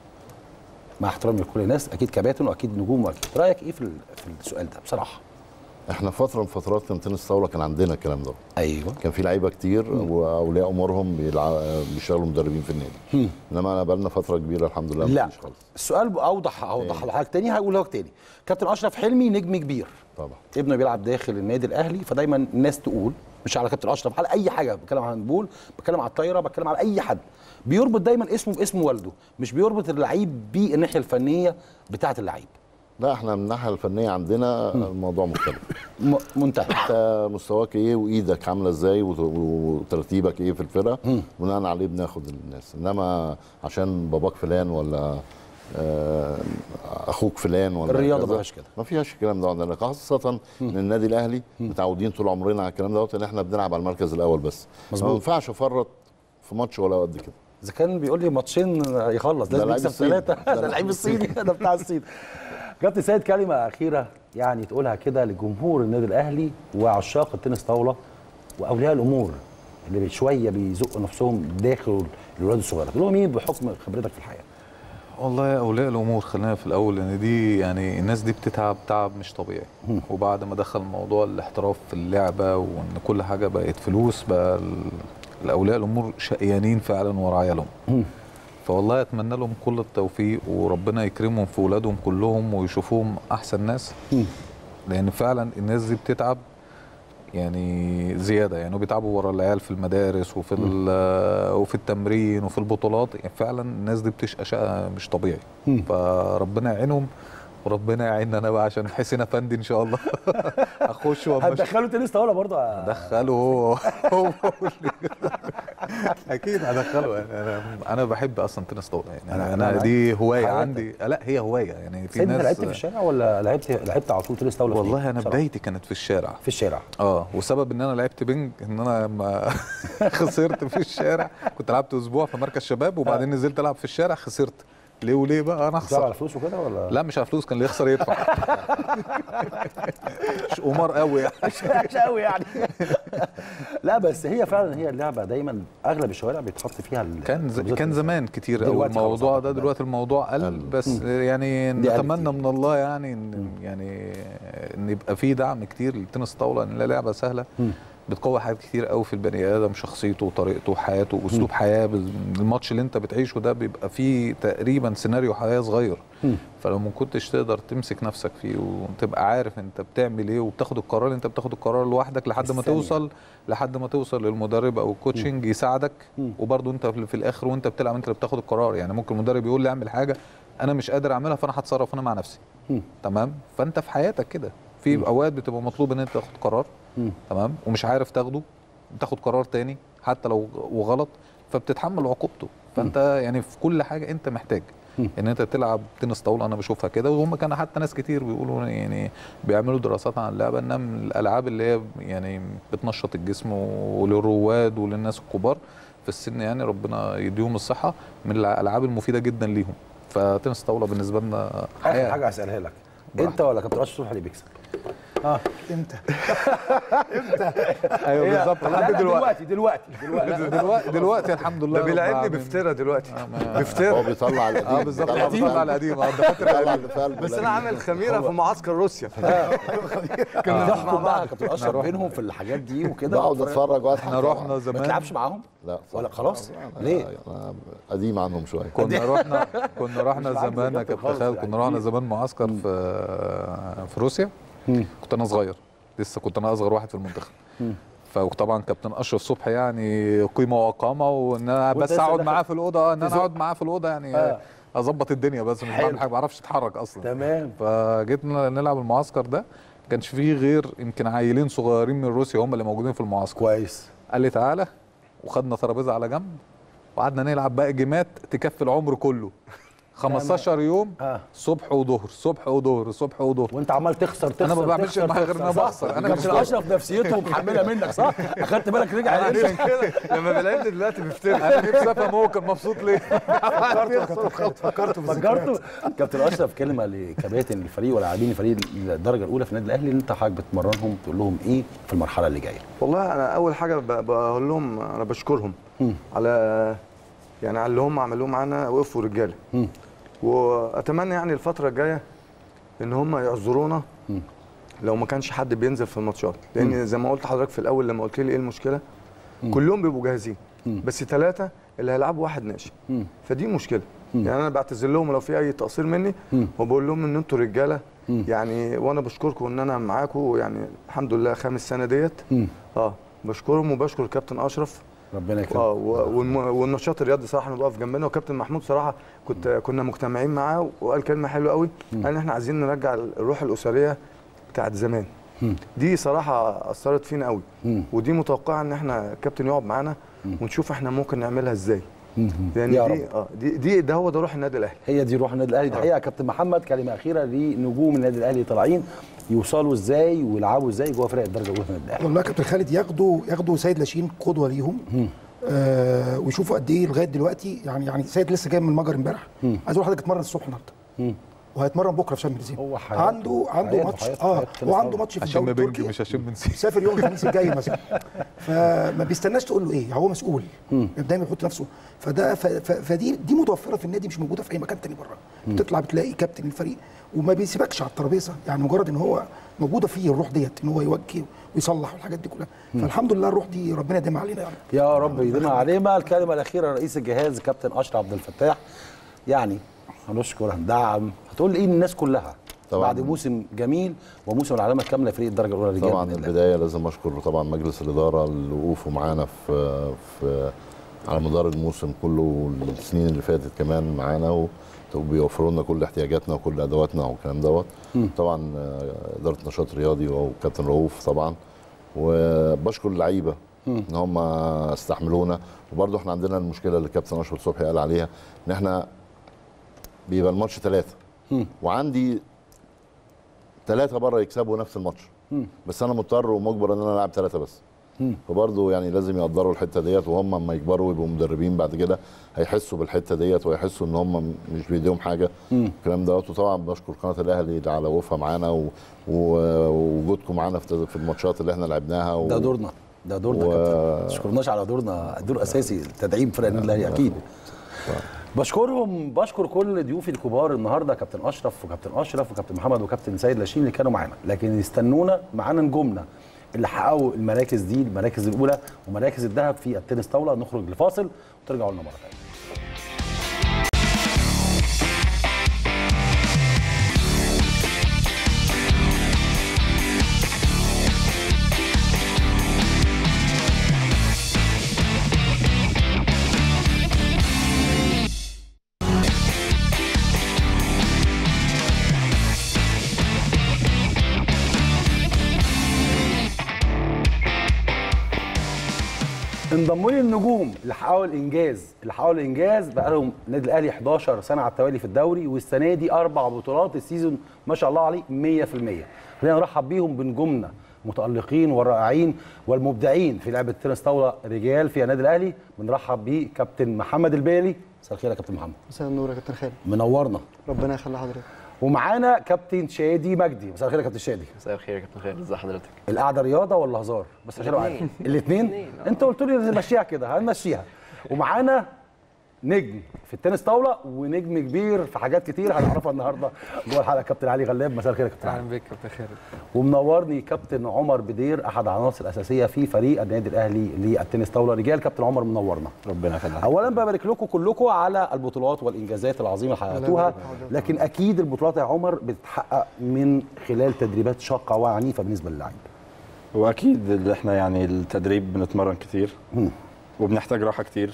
مع احترامي لكل الناس اكيد كباتن واكيد نجوم واكيد رايك ايه في ال- في السؤال ده بصراحه احنا فتره من فترات كان تنس طاوله كان عندنا الكلام ده ايوه كان في لعيبه كتير واولياء امورهم بيلع- بيشتغلوا مدربين في النادي انما انا بقالنا فتره كبيره الحمد لله لا مفيش خالص السؤال اوضح اوضح لحضرتك تاني هقول لك تاني كابتن اشرف حلمي نجم كبير طبعا ابنه بيلعب داخل النادي الاهلي فدايما الناس تقول مش على كابتن اشرف على اي حاجه بتكلم عن البول بتكلم على الطايره بتكلم على اي حد بيربط دايما اسمه باسم والده مش بيربط اللعيب بالناحيه الفنيه بتاعه اللعيب لا احنا من الناحيه الفنيه عندنا الموضوع مختلف م- منتهى انت مستواك ايه وايدك عامله ازاي وت- وترتيبك ايه في الفرقه بناء عليه بناخد الناس انما عشان باباك فلان ولا آه، اخوك فلان ولا الرياضة كذا، ما فيهاش كده. ما فيهاش الكلام ده عندنا خاصه ان النادي الاهلي متعودين طول عمرنا على الكلام دوت ان احنا بنلعب على المركز الاول بس مظبوط. ما ينفعش افرط في ماتش ولا قد كده اذا كان بيقول لي ماتشين يخلص ده لازم لعيب يكسب الصيني. ثلاثه ده ده لعيب اللعيب الصيني ده بتاع الصين كابتن سيد كلمه اخيره يعني تقولها كده لجمهور النادي الاهلي وعشاق التنس طاوله واولياء الامور اللي شويه بيزقوا نفسهم داخل الولاد الصغيره تقول لهم ايه بحكم خبرتك في الحياه والله يا اولياء الامور خلينا في الاول ان دي يعني الناس دي بتتعب تعب مش طبيعي وبعد ما دخل موضوع الاحتراف في اللعبه وان كل حاجه بقت فلوس بقى ال- الاولياء الامور شقيانين فعلا ورا عيالهم فوالله اتمنى لهم كل التوفيق وربنا يكرمهم في اولادهم كلهم ويشوفوهم احسن ناس لان فعلا الناس دي بتتعب يعني زياده يعني بيتعبوا ورا العيال في المدارس وفي ال- وفي التمرين وفي البطولات يعني فعلا الناس دي بتشقى شقه مش طبيعي فربنا يعينهم وربنا يعيننا انا بقى عشان حسين افندي ان شاء الله اخش وابقى هتدخلوا تنس طاوله برضه يا- ادخله هو هو اكيد هدخله يعني انا انا بحب اصلا تنس طاوله يعني أنا- انا, أنا أنا دي هوايه حياتك. عندي لا هي هوايه يعني في سيد انت ناس لعبت في الشارع ولا لعبت لعبت على طول تنس طاوله في والله إيه؟ انا بصراحة؟ بدايتي كانت في الشارع في الشارع اه وسبب ان انا لعبت بينج ان انا لما خسرت في الشارع كنت لعبت اسبوع في مركز شباب وبعدين نزلت العب في الشارع خسرت ليه وليه بقى انا بتلعب اخسر على فلوس وكده ولا لا مش على فلوس كان اللي يخسر يدفع مش قمار قوي يعني مش قوي يعني لا بس هي فعلا هي اللعبه دايما اغلب الشوارع بيتحط فيها ال- كان ز... الترابيزات كان ال- زمان كتير قوي دلوقتي الموضوع خلاص ده أعتقد دلوقتي الموضوع قل قل. بس يعني دي قل نتمنى كتير. من الله يعني ان يعني ان يبقى في دعم كتير للتنس الطاوله ان هي لعبه سهله بتقوي حاجات كتير قوي في البني ادم شخصيته وطريقته وحياته واسلوب حياه بال- الماتش اللي انت بتعيشه ده بيبقى فيه تقريبا سيناريو حياه صغير فلو ما كنتش تقدر تمسك نفسك فيه وتبقى عارف انت بتعمل ايه وبتاخد القرار انت بتاخد القرار لوحدك لحد ما الثانية. توصل لحد ما توصل للمدرب او الكوتشنج يساعدك وبرضه انت في في الاخر وانت بتلعب انت اللي بتاخد القرار يعني ممكن المدرب يقول لي اعمل حاجه انا مش قادر اعملها فانا هتصرف انا مع نفسي تمام فانت في حياتك كده في اوقات بتبقى مطلوب ان انت تاخد قرار تمام ومش عارف تاخده بتاخد قرار تاني حتى لو وغلط فبتتحمل عقوبته فانت يعني في كل حاجه انت محتاج ان انت تلعب تنس طاوله انا بشوفها كده وهم كان حتى ناس كتير بيقولوا يعني بيعملوا دراسات عن اللعبه انها من الالعاب اللي هي يعني بتنشط الجسم وللرواد وللناس الكبار في السن يعني ربنا يديهم الصحه من الالعاب المفيده جدا ليهم فتنس طاوله بالنسبه لنا اخر حياه حاجه هسالها لك انت ولا كابتن اشرف صبحي اللي بيكسب؟ امتى ايوه إيه؟ بالظبط لا، لا، لحد دلوقتي دلوقتي دلوقتي دلوقتي دلوقتي دلوقتي الحمد لله ده رب بيلعبني العالمين. بفترة دلوقتي ما- هو بفترة بيطلع القديم اه بالظبط بيطلع هو بيطلع على القديم اه الدفاتر بيطلع القديمة. اللي فعلا بس انا عامل خميره في معسكر روسيا كنا بنحكم بقى يا كابتن اشرف بينهم في الحاجات دي وكده بقعد اتفرج واضحك احنا رحنا ما زمان تلعبش معاهم لا ولا خلاص ليه؟ أنا قديم عنهم شويه كنا رحنا كنا رحنا مش معاك زمان يا بالظبط كابتن خالص خالد يعني. كنا رحنا زمان معسكر في في روسيا كنت انا صغير لسه كنت انا اصغر واحد في المنتخب فطبعا كابتن اشرف صبحي يعني قيمه وقامه وان انا وأنت بس لسه اقعد داخل معاه في الاوضه اه ان انا تزق. اقعد معاه في الاوضه يعني آه. اظبط الدنيا بس مش حلو. بعمل حاجه ما بعرفش اتحرك اصلا تمام فجيت نلعب المعسكر ده ما كانش فيه غير يمكن عيلين صغيرين من روسيا هم اللي موجودين في المعسكر كويس قال لي تعالى وخدنا ترابيزه على جنب وقعدنا نلعب بقى جيمات تكفي العمر كله 15 يوم آه. صبح وظهر صبح وظهر صبح وظهر وانت عمال تخسر تخسر أنا ما بعملش تخسر، معاها غير إن أنا تخسر، بخسر. صح؟ أنا كابتن مش- اشرف نفسيته محمله منك صح؟ اخدت بالك رجع عشان يقلب كده لما بيلعبني دلوقتي بفترة انا نفسي افهم هو كان مبسوط ليه فكرته يا كابتن خالد فكرته في الذكريات فكرته كابتن اشرف كلمه لكباتن الفريق ولاعبين الفريق الدرجه الاولى في النادي الاهلي اللي انت حضرتك بتمرنهم تقول لهم ايه في المرحله اللي جايه؟ والله انا اول حاجه ب- بقول لهم انا بشكرهم على يعني على اللي هم عملوه معانا وقفوا رجاله واتمنى يعني الفتره الجايه ان هم يعذرونا لو ما كانش حد بينزل في الماتشات لان زي ما قلت لحضرتك في الاول لما قلت لي ايه المشكله كلهم بيبقوا جاهزين بس ثلاثه اللي هيلعبوا واحد ناشئ فدي مشكله يعني انا بعتذر لهم لو في اي تقصير مني وبقول لهم ان انتوا رجاله يعني وانا بشكركم ان انا معاكم يعني الحمد لله خامس سنه ديت اه بشكرهم وبشكر كابتن اشرف ربنا اه يكرمك و- والم- والنشاط الرياضي صراحه انه بقف جنبنا وكابتن محمود صراحه كنت كنا مجتمعين معاه وقال كلمه حلوه قوي قال ان احنا عايزين نرجع الروح الاسريه بتاعت زمان دي صراحه اثرت فينا قوي ودي متوقعه ان احنا الكابتن يقعد معانا ونشوف احنا ممكن نعملها ازاي لان يا دي رب. اه دي, دي ده هو ده روح النادي الاهلي هي دي روح النادي الاهلي الحقيقه يا كابتن محمد كلمه اخيره لنجوم النادي الاهلي طالعين يوصلوا ازاي ويلعبوا ازاي جوه فرق الدرجه الاولى في النادي الاهلي والله يا كابتن خالد ياخدوا ياخدوا سيد لاشين قدوه ليهم آه ويشوفوا قد ايه لغايه دلوقتي يعني يعني سيد لسه جاي من المجر امبارح عايز اقول لحضرتك اتمرن الصبح النهارده وهيتمرن بكره في شامبيونز ليج هو حياته- عنده عنده حياته- ماتش حياته- اه حياته هو عنده خالص. ماتش في عشان الدوري بنج التركي مش عشان بنسيب سافر يوم الخميس الجاي مثلا فما بيستناش تقول له ايه هو مسؤول دايما يحط نفسه فده ف- ف- فدي دي متوفره في النادي مش موجوده في اي مكان تاني بره بتطلع بتلاقي كابتن الفريق وما بيسيبكش على الترابيزه يعني مجرد ان هو موجوده فيه الروح ديت ان هو يوجه ويصلح والحاجات دي كلها فالحمد لله الروح دي ربنا يديمها علينا يعني يا رب يديمها علينا الكلمه الاخيره رئيس الجهاز كابتن اشرف عبد الفتاح يعني هنشكر هندعم هتقول ايه للناس كلها طبعاً. بعد موسم جميل وموسم العلامه الكامله فريق الدرجه الاولى للرجال طبعا بالنادي الأهلي. البدايه لازم اشكر طبعا مجلس الاداره اللي وقفوا معانا في في على مدار الموسم كله والسنين اللي فاتت كمان معانا و- وبيوفروا لنا كل احتياجاتنا وكل ادواتنا والكلام دوت طبعا آه، اداره نشاط رياضي وكابتن رؤوف طبعا وبشكر اللعيبه ان هم استحملونا وبرضه احنا عندنا المشكله اللي كابتن اشرف صبحي قال عليها ان احنا بيبقى الماتش ثلاثه وعندي ثلاثه بره يكسبوا نفس الماتش بس انا مضطر ومجبر ان انا العب ثلاثه بس فبرضه يعني لازم يقدروا الحته ديت وهم اما يكبروا ويبقوا مدربين بعد كده هيحسوا بالحته ديت ويحسوا ان هم مش بايديهم حاجه الكلام دوت وطبعا بشكر قناه الاهلي على وقوفها معانا و- و- ووجودكم معانا في في الماتشات اللي احنا لعبناها و... ده دورنا ده دورنا و- كابتن ما تشكرناش على دورنا دور اساسي تدعيم فرق النادي الاهلي اكيد بشكرهم بشكر كل ضيوفي الكبار النهارده كابتن اشرف وكابتن اشرف وكابتن محمد وكابتن سيد لاشين اللي كانوا معانا لكن يستنونا معانا نجومنا اللي حققوا المراكز دي المراكز الاولى ومراكز الذهب في التنس طاوله نخرج لفاصل وترجعوا لنا مره ثانيه انضموا لي النجوم اللي حققوا الانجاز اللي حققوا الانجاز بقى لهم النادي الاهلي 11 سنه على التوالي في الدوري والسنه دي اربع بطولات السيزون ما شاء الله عليه 100% خلينا نرحب بيهم بنجومنا متالقين والرائعين والمبدعين في لعبه تنس طاوله رجال في النادي الاهلي بنرحب بيه كابتن محمد البيلي مساء الخير يا كابتن محمد مساء النور يا كابتن خالد منورنا ربنا يخلي حضرتك ومعانا كابتن شادي مجدي مساء الخير يا كابتن شادي مساء الخير يا كابتن خالد ازي حضرتك القعده رياضه ولا هزار بس عشان ابقى عارف الاثنين انت قلت لي نمشيها كده هنمشيها ومعانا نجم في التنس طاوله ونجم كبير في حاجات كتير هنعرفها النهارده جوه الحلقه كابتن علي غلاب مساء الخير يا كابتن علي اهلا بيك كابتن خالد ومنورني كابتن عمر بدير احد العناصر الاساسيه في فريق النادي الاهلي للتنس طاوله رجال كابتن عمر منورنا ربنا يخليك اولا ببارك لكم كلكم على البطولات والانجازات العظيمه اللي حققتوها لكن اكيد البطولات يا عمر بتتحقق من خلال تدريبات شاقه وعنيفه بالنسبه للاعب واكيد اللي احنا يعني التدريب بنتمرن كتير وبنحتاج راحه كتير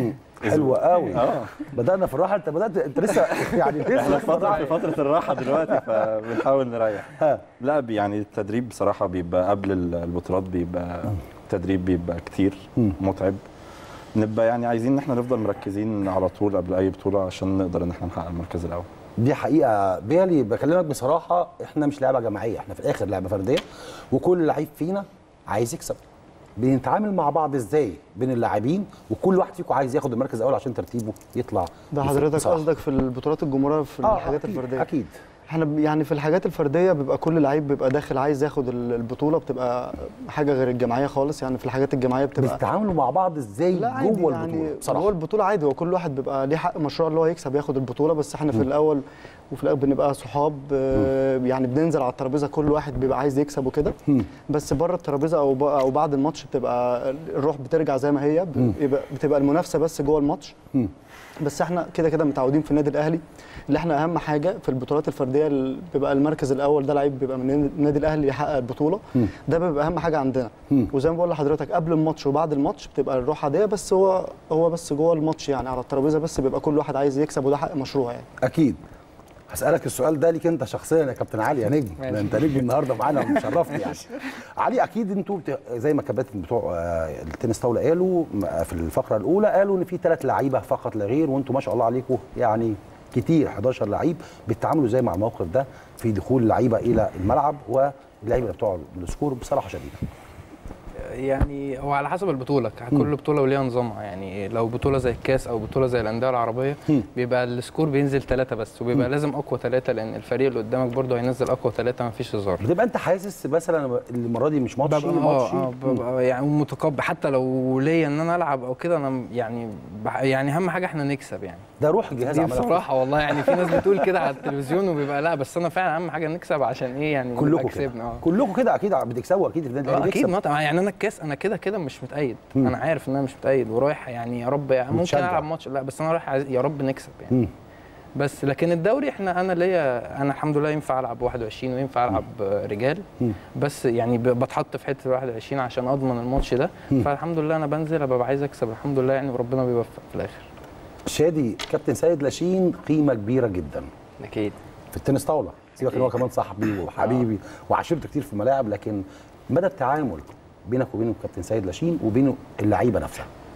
حلوه قوي بدانا في الراحه انت بدات انت لسه يعني احنا لسه في فتره في فتره الراحه دلوقتي فبنحاول نريح ها. لا ب- يعني التدريب بصراحه بيبقى قبل ال- البطولات بيبقى التدريب بيبقى كتير متعب نبقى يعني عايزين ان احنا نفضل مركزين على طول قبل اي بطوله عشان نقدر ان احنا نحقق المركز الاول دي حقيقه بيالي بكلمك بصراحه احنا مش لعبه جماعيه احنا في الاخر لعبه فرديه وكل لعيب فينا عايز يكسب بنتعامل مع بعض ازاي بين اللاعبين وكل واحد فيكم عايز ياخد المركز الاول عشان ترتيبه يطلع ده يفوق حضرتك بصراحة. قصدك في البطولات الجمهوريه في آه، الحاجات أكيد، الفرديه اكيد احنا ب- يعني في الحاجات الفرديه بيبقى كل لعيب بيبقى داخل عايز ياخد ال- البطوله بتبقى حاجه غير الجماعيه خالص يعني في الحاجات الجماعيه بتبقى بتتعاملوا مع بعض ازاي لا عادي جوه يعني البطوله جوه بصراحه البطوله عادي هو كل واحد بيبقى ليه حق مشروع اللي هو يكسب ياخد البطوله بس احنا في الاول وفي الاخر بنبقى صحاب آه، يعني بننزل على الترابيزه كل واحد بيبقى عايز يكسب وكده بس بره الترابيزه او ب- او بعد الماتش بتبقى الروح بترجع زي ما هي بيبقى بتبقى المنافسه بس جوه الماتش بس احنا كده كده متعودين في النادي الاهلي اللي احنا اهم حاجه في البطولات الفرديه اللي بيبقى المركز الاول ده لعيب بيبقى من النادي الاهلي يحقق البطوله ده بيبقى اهم حاجه عندنا وزي ما بقول لحضرتك قبل الماتش وبعد الماتش بتبقى الروح عاديه بس هو هو بس جوه الماتش يعني على الترابيزه بس بيبقى كل واحد عايز يكسب وده حق مشروع يعني اكيد هسألك السؤال ده ليك انت شخصيا يا كابتن علي يا نجم ده انت نجم النهارده معانا ومشرفني يعني علي اكيد انتوا بت... زي ما الكباتن بتوع آه، التنس طاوله قالوا م- في الفقره الاولى قالوا ان في ثلاث لعيبه فقط لا غير وانتوا ما شاء الله عليكم يعني كتير 11 لعيب بتتعاملوا ازاي مع الموقف ده في دخول اللعيبه الى الملعب واللعيبه بتوع السكور بصراحه شديده يعني هو على حسب البطوله كل بطوله وليها نظامها يعني لو بطوله زي الكاس او بطوله زي الانديه العربيه بيبقى السكور بينزل ثلاثه بس وبيبقى لازم اقوى ثلاثه لان الفريق اللي قدامك برضه هينزل اقوى ثلاثه مفيش هزار بتبقى انت حاسس مثلا المره دي مش ماتش ببقى اه اه ببقى يعني متقبل حتى لو ليا ان انا العب او كده انا يعني بح- يعني اهم حاجه احنا نكسب يعني ده روح الجهاز دي عملها بصراحه والله يعني في ناس بتقول كده على التلفزيون وبيبقى لا بس انا فعلا اهم حاجه نكسب عشان ايه يعني نبقى كلكم كده كسبنا اه كلكم كده اكيد بتكسبوا اكيد في النادي اه الاهلي اكيد بيكسب. ما يعني انا الكاس انا كده كده مش متأيد انا عارف ان انا مش متأيد ورايح يعني يا رب يعني ممكن متشجع. العب ماتش لا بس انا رايح عايز- يا رب نكسب يعني بس لكن الدوري احنا انا ليا انا الحمد لله ينفع العب 21 وينفع العب آه، رجال بس يعني ب- بتحط في حته 21 عشان اضمن الماتش ده فالحمد لله انا بنزل ببقى عايز اكسب الحمد لله يعني وربنا بيوفق في الاخر شادي كابتن سيد لاشين قيمه كبيره جدا اكيد في التنس طاوله سيبك ان هو كمان صاحبي وحبيبي وعاشرته كتير في الملاعب لكن مدى التعامل بينك وبين كابتن سيد لاشين وبين اللعيبه نفسها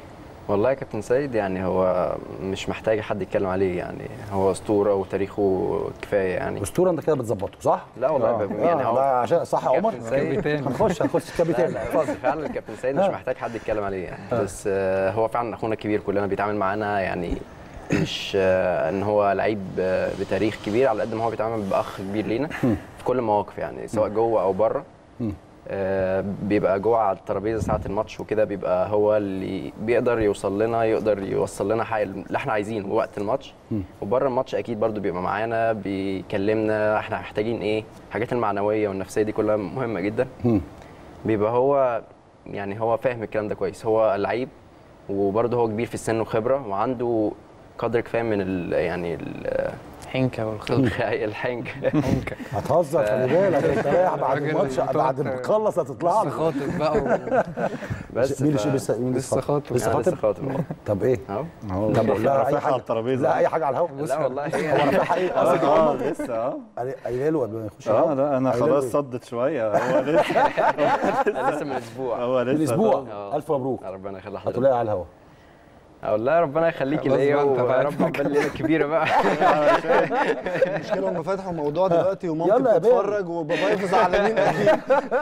والله يا كابتن سيد يعني هو مش محتاج حد يتكلم عليه يعني هو اسطوره وتاريخه كفايه يعني اسطوره انت كده بتظبطه صح؟ لا والله ب- يعني آه، هو لا عشان صح يا عمر كابتن سيد هنخش هنخش لا كابتن لا اتفضل فعلا الكابتن سيد مش ها. محتاج حد يتكلم عليه يعني بس آه، هو فعلا اخونا الكبير كلنا بيتعامل معانا يعني مش آه، ان هو لعيب آه، بتاريخ كبير على قد ما هو بيتعامل باخ كبير لينا في كل المواقف يعني سواء جوه او بره آه، بيبقى جوه على الترابيزه ساعه الماتش وكده بيبقى هو اللي بيقدر يوصل لنا يقدر يوصل لنا حق اللي احنا عايزينه وقت الماتش وبره الماتش اكيد برضو بيبقى معانا بيكلمنا احنا محتاجين ايه الحاجات المعنويه والنفسيه دي كلها مهمه جدا بيبقى هو يعني هو فاهم الكلام ده كويس هو لعيب وبرضه هو كبير في السن وخبره وعنده قدر كفايه من ال يعني ال حنكه والخلق الحنك هتهزر خلي بالك انت رايح بعد الراجل الماتش بتوع- بعد ما تخلص هتطلع لسه له خاطب بقى و... بس مين ف- اللي لسه مين لسه خاطب. لسه أنا لسه خاطب خاطب أهو. طب ايه؟ اهو طب لا اي رافعها على حاجه الترابيزه لا اي حاجه على الهواء لا والله هو هي رافعها ايه؟ قصدك يا اه عمر لسه اه قايله له قبل ما يخش اه الهوا؟ لا انا قايله له خلاص إيه؟ صدت شويه هو لسه لسه من اسبوع هو لسه الاسبوع آه. الف مبروك ربنا يخلي هتقول حضرتك ايه على الهوا اقول لها ربنا يخليكي خلاص ليا بقى أنت ويا فاهم. رب عقبال ليله كبيره بقى المشكله هم فتحوا موضوع دلوقتي يلا ومامتي يا بيه. بتتفرج وبابايا زعلانين اكيد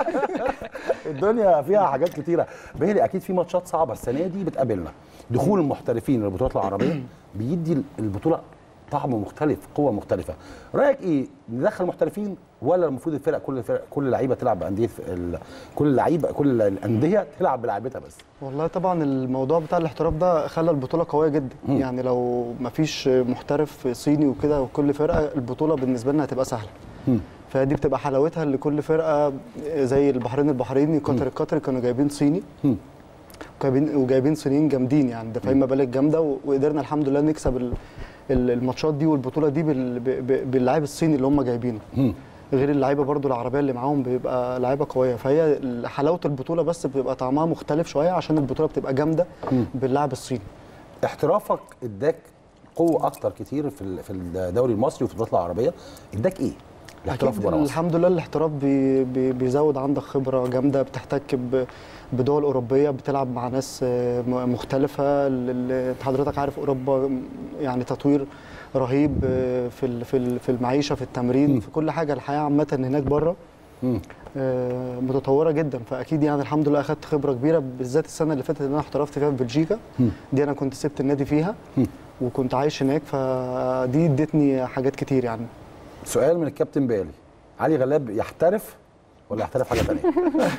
الدنيا فيها حاجات كتيره بيلي اكيد في ماتشات صعبه السنه دي بتقابلنا دخول المحترفين للبطولات العربيه بيدي البطوله طعم مختلف قوه مختلفه رايك ايه ندخل محترفين ولا المفروض الفرق كل الفرق كل اللعيبه تلعب بانديه ال- كل اللعيبه كل الانديه تلعب بلعبتها بس والله طبعا الموضوع بتاع الاحتراف ده خلى البطوله قويه جدا يعني لو ما فيش محترف صيني وكده وكل فرقه البطوله بالنسبه لنا هتبقى سهله فدي بتبقى حلاوتها اللي كل فرقه زي البحرين البحريني قطر القطري كانوا جايبين صيني مم. وجايبين وجايبين صينيين جامدين يعني دافعين مبالغ جامده و- وقدرنا الحمد لله نكسب ال- ال- الماتشات دي والبطوله دي بال- ب- ب- باللاعب الصيني اللي هم جايبينه مم. غير اللعيبه برضو العربيه اللي معاهم بيبقى لعيبه قويه فهي حلاوه البطوله بس بيبقى طعمها مختلف شويه عشان البطوله بتبقى جامده باللاعب الصيني احترافك اداك قوه اكتر كتير في ال- في الدوري المصري وفي البطولات العربيه اداك ايه الاحتراف أكيد بره مصر الحمد لله الاحتراف بي بي بيزود عندك خبره جامده بتحتك ب- بدول اوروبيه بتلعب مع ناس آه، م- مختلفه ال- ال- حضرتك عارف اوروبا يعني تطوير رهيب آه، في ال- في ال- في المعيشه في التمرين في كل حاجه الحياه عامه هناك بره مم. آه، متطوره جدا فاكيد يعني الحمد لله اخدت خبره كبيره بالذات السنه اللي فاتت اللي انا احترفت فيها في بلجيكا دي انا كنت سبت النادي فيها وكنت عايش هناك فدي ادتني حاجات كتير يعني سؤال من الكابتن بالي علي غلاب يحترف ولا يحترف حاجه ثانيه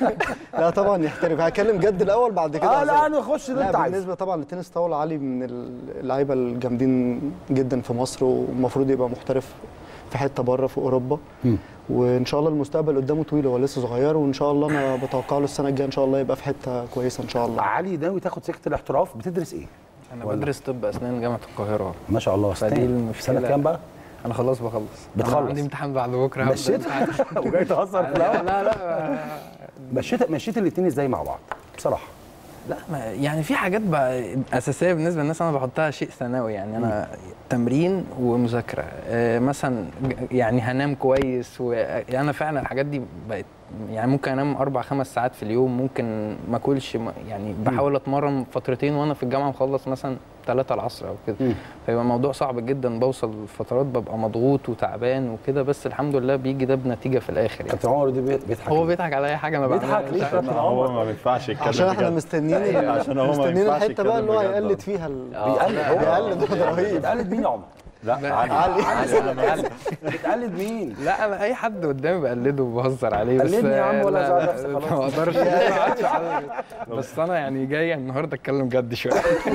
لا طبعا يحترف هتكلم جد الاول بعد كده اه لا هزود. انا اخش اللي لا انت عايزه بالنسبه طبعا للتنس طاوله علي من اللعيبه الجامدين جدا في مصر والمفروض يبقى محترف في حته بره في اوروبا وان شاء الله المستقبل قدامه طويل هو لسه صغير وان شاء الله انا بتوقع له السنه الجايه ان شاء الله يبقى في حته كويسه ان شاء الله علي ناوي تاخد سكه الاحتراف بتدرس ايه انا ولا؟ بدرس طب اسنان جامعه القاهره ما شاء الله فدي سنة المشكله سنه كام بقى انا خلاص بخلص بتخلص. أنا عندي امتحان بعد بكره هبدأ مشيت امتحان. وجاي تهزر في لا الاول لا لا مشيت مشيت الاثنين ازاي مع بعض بصراحه لا ما يعني في حاجات بقى اساسيه بالنسبه للناس انا بحطها شيء ثانوي يعني انا تمرين ومذاكره آه، مثلا ج- يعني هنام كويس وانا فعلا الحاجات دي بقت يعني ممكن انام اربع خمس ساعات في اليوم ممكن ما اكلش ما- يعني بحاول اتمرن فترتين وانا في الجامعه مخلص مثلا 3 العصر او كده فيبقى الموضوع صعب جدا بوصل فترات ببقى مضغوط وتعبان وكده بس الحمد لله بيجي ده بنتيجه في الاخر يعني كابتن عمر دي بيت- بيضحك هو ليه؟ بيضحك على اي حاجه انا بيضحك بعملها ليه مش عارف. كابتن هو عمر ما بينفعش يتكلم عشان احنا بجد. مستنيين عشان هو ما مستنيين ينفعش الحته بقى اللي هو يتكلم بجد. هيقلد فيها ال- بيقلد هو بيقلد ده رهيب بتقلد مين يا عمر لا عادي علي بتقلد مين لا انا اي حد قدامي بقلده وبهزر عليه بس قلدني يا عم ولا لا، زعل لا، نفسك ما خلاص. اقدرش ما عادش على- بس انا يعني جاي النهارده اتكلم جد شويه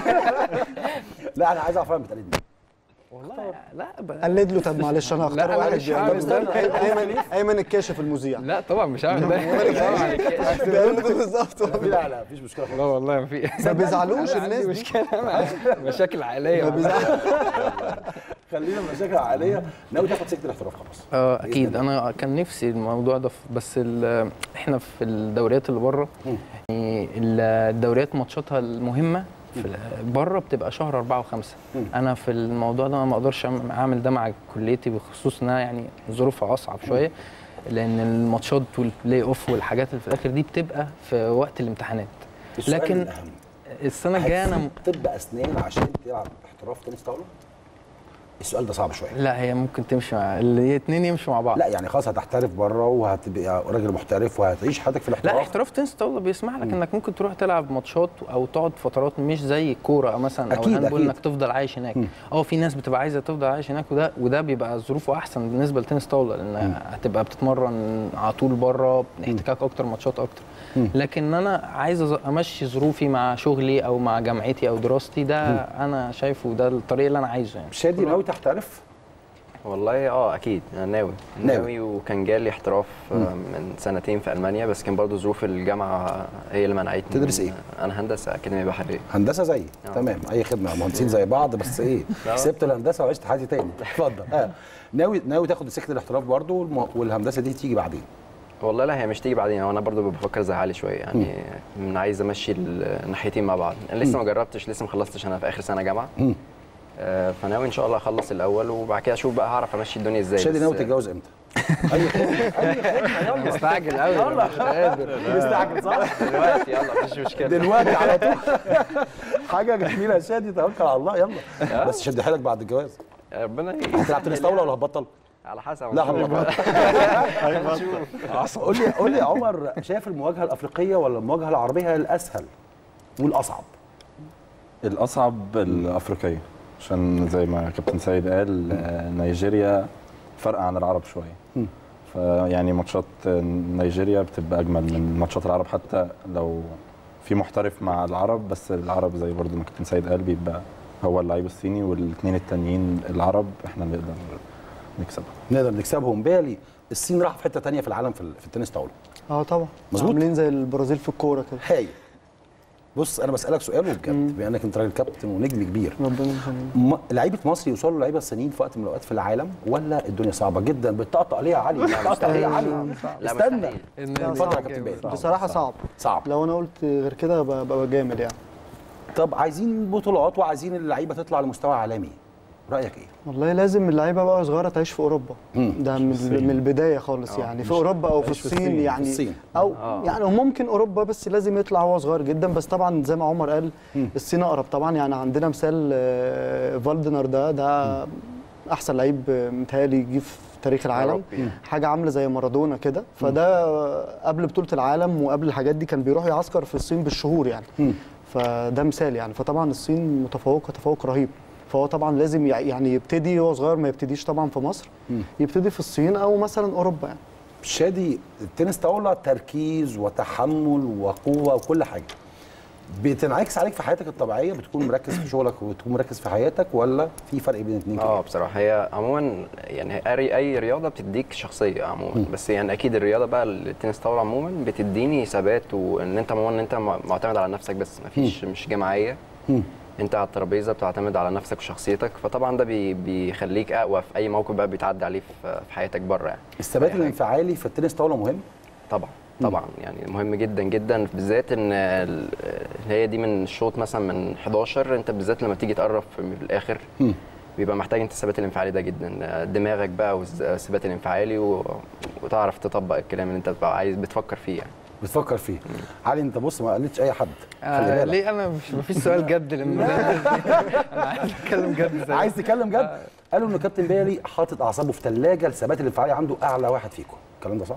لا انا عايز اعرف فعلا بتقلد مين والله لا ب... قلد له طب معلش انا لا، هختار أنا واحد مش هعمل بيقلده. ده. ايمن ايمن الكاشف المذيع لا طبعا مش هعمل ده بيقلده بالظبط لا لا مفيش مشكله لا والله ما في ما بيزعلوش أنا عندي الناس دي مشكله مع مشاكل عائليه ما مع- بيزعلوش خلينا مشاكل عائليه ناوي تاخد سكه الاحتراف خلاص اه اكيد انا كان نفسي الموضوع ده ف- بس ال- احنا في الدوريات اللي بره يعني الدوريات ماتشاتها المهمه في بره بتبقى شهر أربعة وخمسة أنا في الموضوع ده ما أقدرش أعمل- أعمل ده مع كليتي بخصوص إنها يعني ظروفها أصعب شوية لأن الماتشات والبلاي أوف والحاجات اللي في الآخر دي بتبقى في وقت الامتحانات السؤال لكن الأهم. السنه الجايه انا هتسيب طب اسنان عشان تلعب احتراف تنس طاوله السؤال ده صعب شويه لا هي ممكن تمشي مع الاثنين يمشوا مع بعض لا يعني خلاص هتحترف بره وهتبقى راجل محترف وهتعيش حياتك في لا الاحتراف احتراف تنس طاوله بيسمح لك انك ممكن تروح تلعب ماتشات او تقعد فترات مش زي الكوره مثلا او أكيد، الهاندبول أكيد. انك تفضل عايش هناك اه في ناس بتبقى عايزه تفضل عايش هناك وده وده بيبقى ظروفه احسن بالنسبه لتنس طاوله لان هتبقى بتتمرن على طول بره احتكاك اكتر ماتشات اكتر لكن انا عايز أز- امشي ظروفي مع شغلي او مع جامعتي او دراستي ده انا شايفه ده الطريق اللي انا عايزه يعني شادي ناوي تحترف والله اه اكيد انا ناوي ناوي. ناوي وكان جالي احتراف آه، من سنتين في المانيا بس كان برضو ظروف الجامعه هي اللي منعتني تدرس من- إيه؟ انا هندسه اكاديميه بحريه هندسه زي آه. تمام اي خدمه مهندسين زي بعض بس ايه لا. سبت الهندسه وعشت حياتي تاني اتفضل اه ناوي ناوي تاخد سكه الاحتراف برضو والم- والهندسه دي تيجي بعدين والله لا هي مش تيجي بعدين وانا برضو بفكر زي علي شويه يعني من عايز امشي الناحيتين مع بعض انا لسه ما جربتش لسه ما خلصتش انا في اخر سنه جامعه مم. آه، فناوي ان شاء الله اخلص الاول وبعد كده اشوف بقى هعرف امشي الدنيا ازاي شادي بس- ناوي تتجوز امتى؟ اي خدمه اي خدمه يلا مستعجل قوي يلا مش قادر مستعجل صح؟ دلوقتي يلا مفيش مشكله دلوقتي على طول حاجه جميله يا شادي توكل على الله يلا بس شد حيلك بعد الجواز ربنا هتلعب تنس طاوله ولا هتبطل؟ على حسب لا هنشوف. هتبطل قول لي قول لي يا عمر شايف المواجهه الافريقيه ولا المواجهه العربيه هي الاسهل والاصعب؟ الاصعب الافريقيه عشان زي ما كابتن سيد قال آه، نيجيريا فرق عن العرب شويه فيعني ماتشات نيجيريا بتبقى اجمل من ماتشات العرب حتى لو في محترف مع العرب بس العرب زي برضو ما كابتن سيد قال بيبقى هو اللعيب الصيني والاثنين التانيين العرب احنا نقدر نكسبها نقدر نكسبهم بالي الصين راح في حته تانية في العالم في ال- في التنس طاوله اه طبعا مظبوط. عاملين زي البرازيل في الكوره كده هايل بص انا بسالك سؤال وبجد بما انك انت راجل كابتن ونجم كبير ربنا يخليك م- لعيبه مصر يوصلوا لعيبه الصينيين في وقت من الاوقات في العالم ولا الدنيا صعبه جدا بتطقطق عليها علي بتطقطق عليها علي لا استنى مستحيل. اتفضل يا كابتن بيه بصراحه صعب صعب لو انا قلت غير كده ببقى ببقى جامد يعني طب عايزين بطولات وعايزين اللعيبه تطلع لمستوى عالمي رايك ايه والله لازم اللعيبه بقى صغيره تعيش في اوروبا ده من, من البدايه خالص يعني في اوروبا او في مش في الصين الصين، يعني في الصين. او آه. يعني ممكن اوروبا بس لازم يطلع هو صغير جدا بس طبعا زي ما عمر قال الصين اقرب طبعا يعني عندنا مثال آه، فالدنر ده ده احسن لعيب آه، متهيألي يجي في تاريخ العالم أوروبي. حاجه عامله زي مارادونا كده فده آه، قبل بطوله العالم وقبل الحاجات دي كان بيروح يعسكر في الصين بالشهور يعني فده مثال يعني فطبعا الصين متفوقه تفوق رهيب فهو طبعا لازم يع- يعني يبتدي وهو صغير ما يبتديش طبعا في مصر يبتدي في الصين او مثلا اوروبا يعني شادي التنس طاوله تركيز وتحمل وقوه وكل حاجه بتنعكس عليك في حياتك الطبيعيه بتكون مركز في شغلك وبتكون مركز في حياتك ولا في فرق بين الاثنين اه بصراحه هي عموما يعني اي اي رياضه بتديك شخصيه عموما بس يعني اكيد الرياضه بقى التنس طاوله عموما بتديني ثبات وان انت عموما ان انت م- معتمد على نفسك بس مفيش مش جماعيه انت على الترابيزه بتعتمد على نفسك وشخصيتك فطبعا ده بي بيخليك اقوى في اي موقف بقى بيتعدي عليه في في حياتك بره يعني الثبات أي حاجة. الانفعالي في التنس طاوله مهم طبعا طبعا يعني مهم جدا جدا بالذات ان ال- هي دي من الشوط مثلا من 11 انت بالذات لما تيجي تقرب في الاخر بيبقى محتاج انت الثبات الانفعالي ده جدا دماغك بقى والثبات الانفعالي و... وتعرف تطبق الكلام اللي انت بتبقى عايز بتفكر فيه يعني بتفكر فيه علي انت بص ما قلتش اي حد خلي آه بالك ليه انا مش مفيش سؤال جد لان انا عايز اتكلم جد زي عايز تتكلم جد قالوا ان كابتن بيلي حاطط اعصابه في ثلاجه الثبات الانفعالي عنده اعلى واحد فيكم الكلام ده صح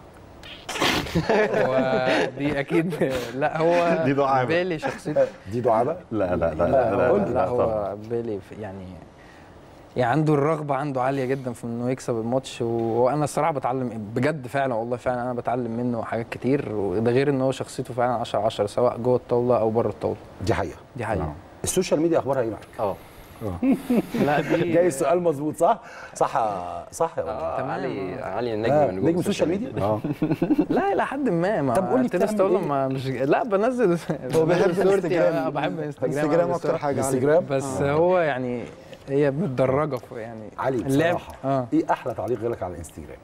هو دي اكيد لا هو دي دعابة. بالي شخصيته دي دعابه لا لا لا لا, لا, لا, لا, لا, لا طبعاً. هو بالي في- يعني يعني عنده الرغبه عنده عاليه جدا في انه يكسب الماتش وانا الصراحه بتعلم بجد فعلا والله فعلا انا بتعلم منه حاجات كتير وده غير ان هو شخصيته فعلا 10 10 سواء جوه الطاوله او بره الطاوله دي حقيقه دي حقيقه السوشيال ميديا اخبارها ايه معاك اه لا دي جاي السؤال مظبوط صح صح صح يا ولد. آه، تمام. علي علي نجم آه، من جوه نجم السوشيال ميديا اه لا الى حد ما ما طب قول لي التنس بتعمل طاوله إيه؟ ما مش لا بنزل هو بيحب بنزل صورتي، الانستجرام أنا بحب الانستجرام الانستجرام أوي اكتر الصراحة. حاجه عليه. انستجرام بس هو يعني هي متدرجه في يعني علي اللعب بصراحه اه ايه احلى تعليق غيرك على الانستجرام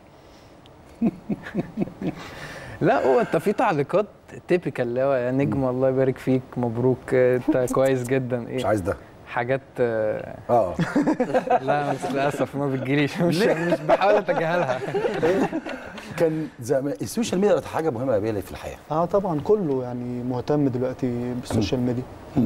لا هو انت في تعليقات تيبيكال اللي هو يا نجم الله يبارك فيك مبروك انت كويس جدا مش ايه عايز ده حاجات آه، اه لا بس للاسف ما بتجيليش مش مش بحاول اتجاهلها كان زمان السوشيال ميديا بقت حاجه مهمه يا بيلي في الحياه اه طبعا كله يعني مهتم دلوقتي بالسوشيال ميديا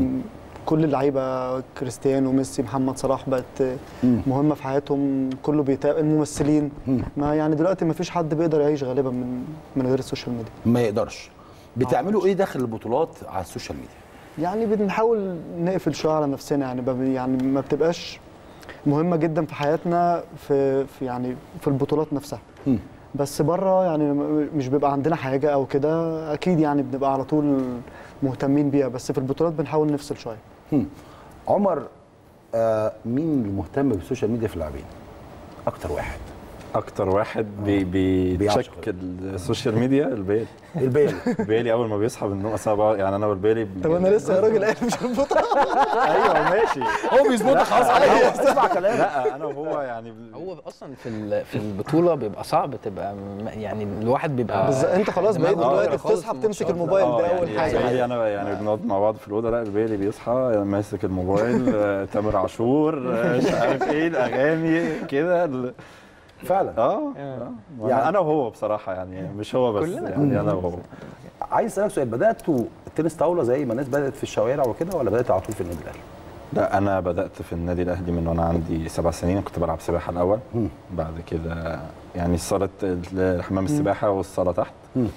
كل اللعيبه كريستيانو ميسي محمد صلاح بقت مهمه في حياتهم كله بيتابع الممثلين ما يعني دلوقتي ما فيش حد بيقدر يعيش غالبا من من غير السوشيال ميديا ما يقدرش بتعملوا ايه داخل البطولات على السوشيال ميديا يعني بنحاول نقفل شويه على نفسنا يعني ب- يعني ما بتبقاش مهمه جدا في حياتنا في, في يعني في البطولات نفسها مم. بس بره يعني م- مش بيبقى عندنا حاجه او كده اكيد يعني بنبقى على طول مهتمين بيها بس في البطولات بنحاول نفصل شويه هم. عمر آه مين المهتم بالسوشيال ميديا في اللاعبين اكتر واحد اكتر واحد بي بيعشق. بيتشك السوشيال ميديا البيلي البيلي البيلي اول ما بيصحى من النوم أصل أنا بقى- يعني انا والبيلي طب انا لسه يا راجل قايل مش البطوله ايوه ماشي هو بيظبطك خلاص على الهوا اسمع كلامي لا انا وهو يعني هو اصلا في ال- في البطوله بيبقى صعب تبقى م- يعني الواحد بيبقى بالظبط انت خلاص بقيت دماغه دلوقتي كبيرة خالص بتصحى في بتمسك الماتشات. الموبايل آه، ده اول يعني حاجه هي انا يعني بنقعد مع بعض في الاوضه لا البيلي بيصحى ماسك الموبايل آه، تامر عاشور آه، مش عارف ايه الاغاني كده ال- فعلا اه آه. يعني- يعني انا وهو بصراحه يعني مش هو بس يعني انا وهو عايز اسالك سؤال بداتوا التنس طاوله زي ما الناس بدات في الشوارع وكده ولا بدات على طول في النادي الاهلي لا انا بدات في النادي الاهلي من وانا عندي سبع سنين كنت بلعب سباحه الاول مم. بعد كده يعني صاله حمام السباحه والصاله تحت مم.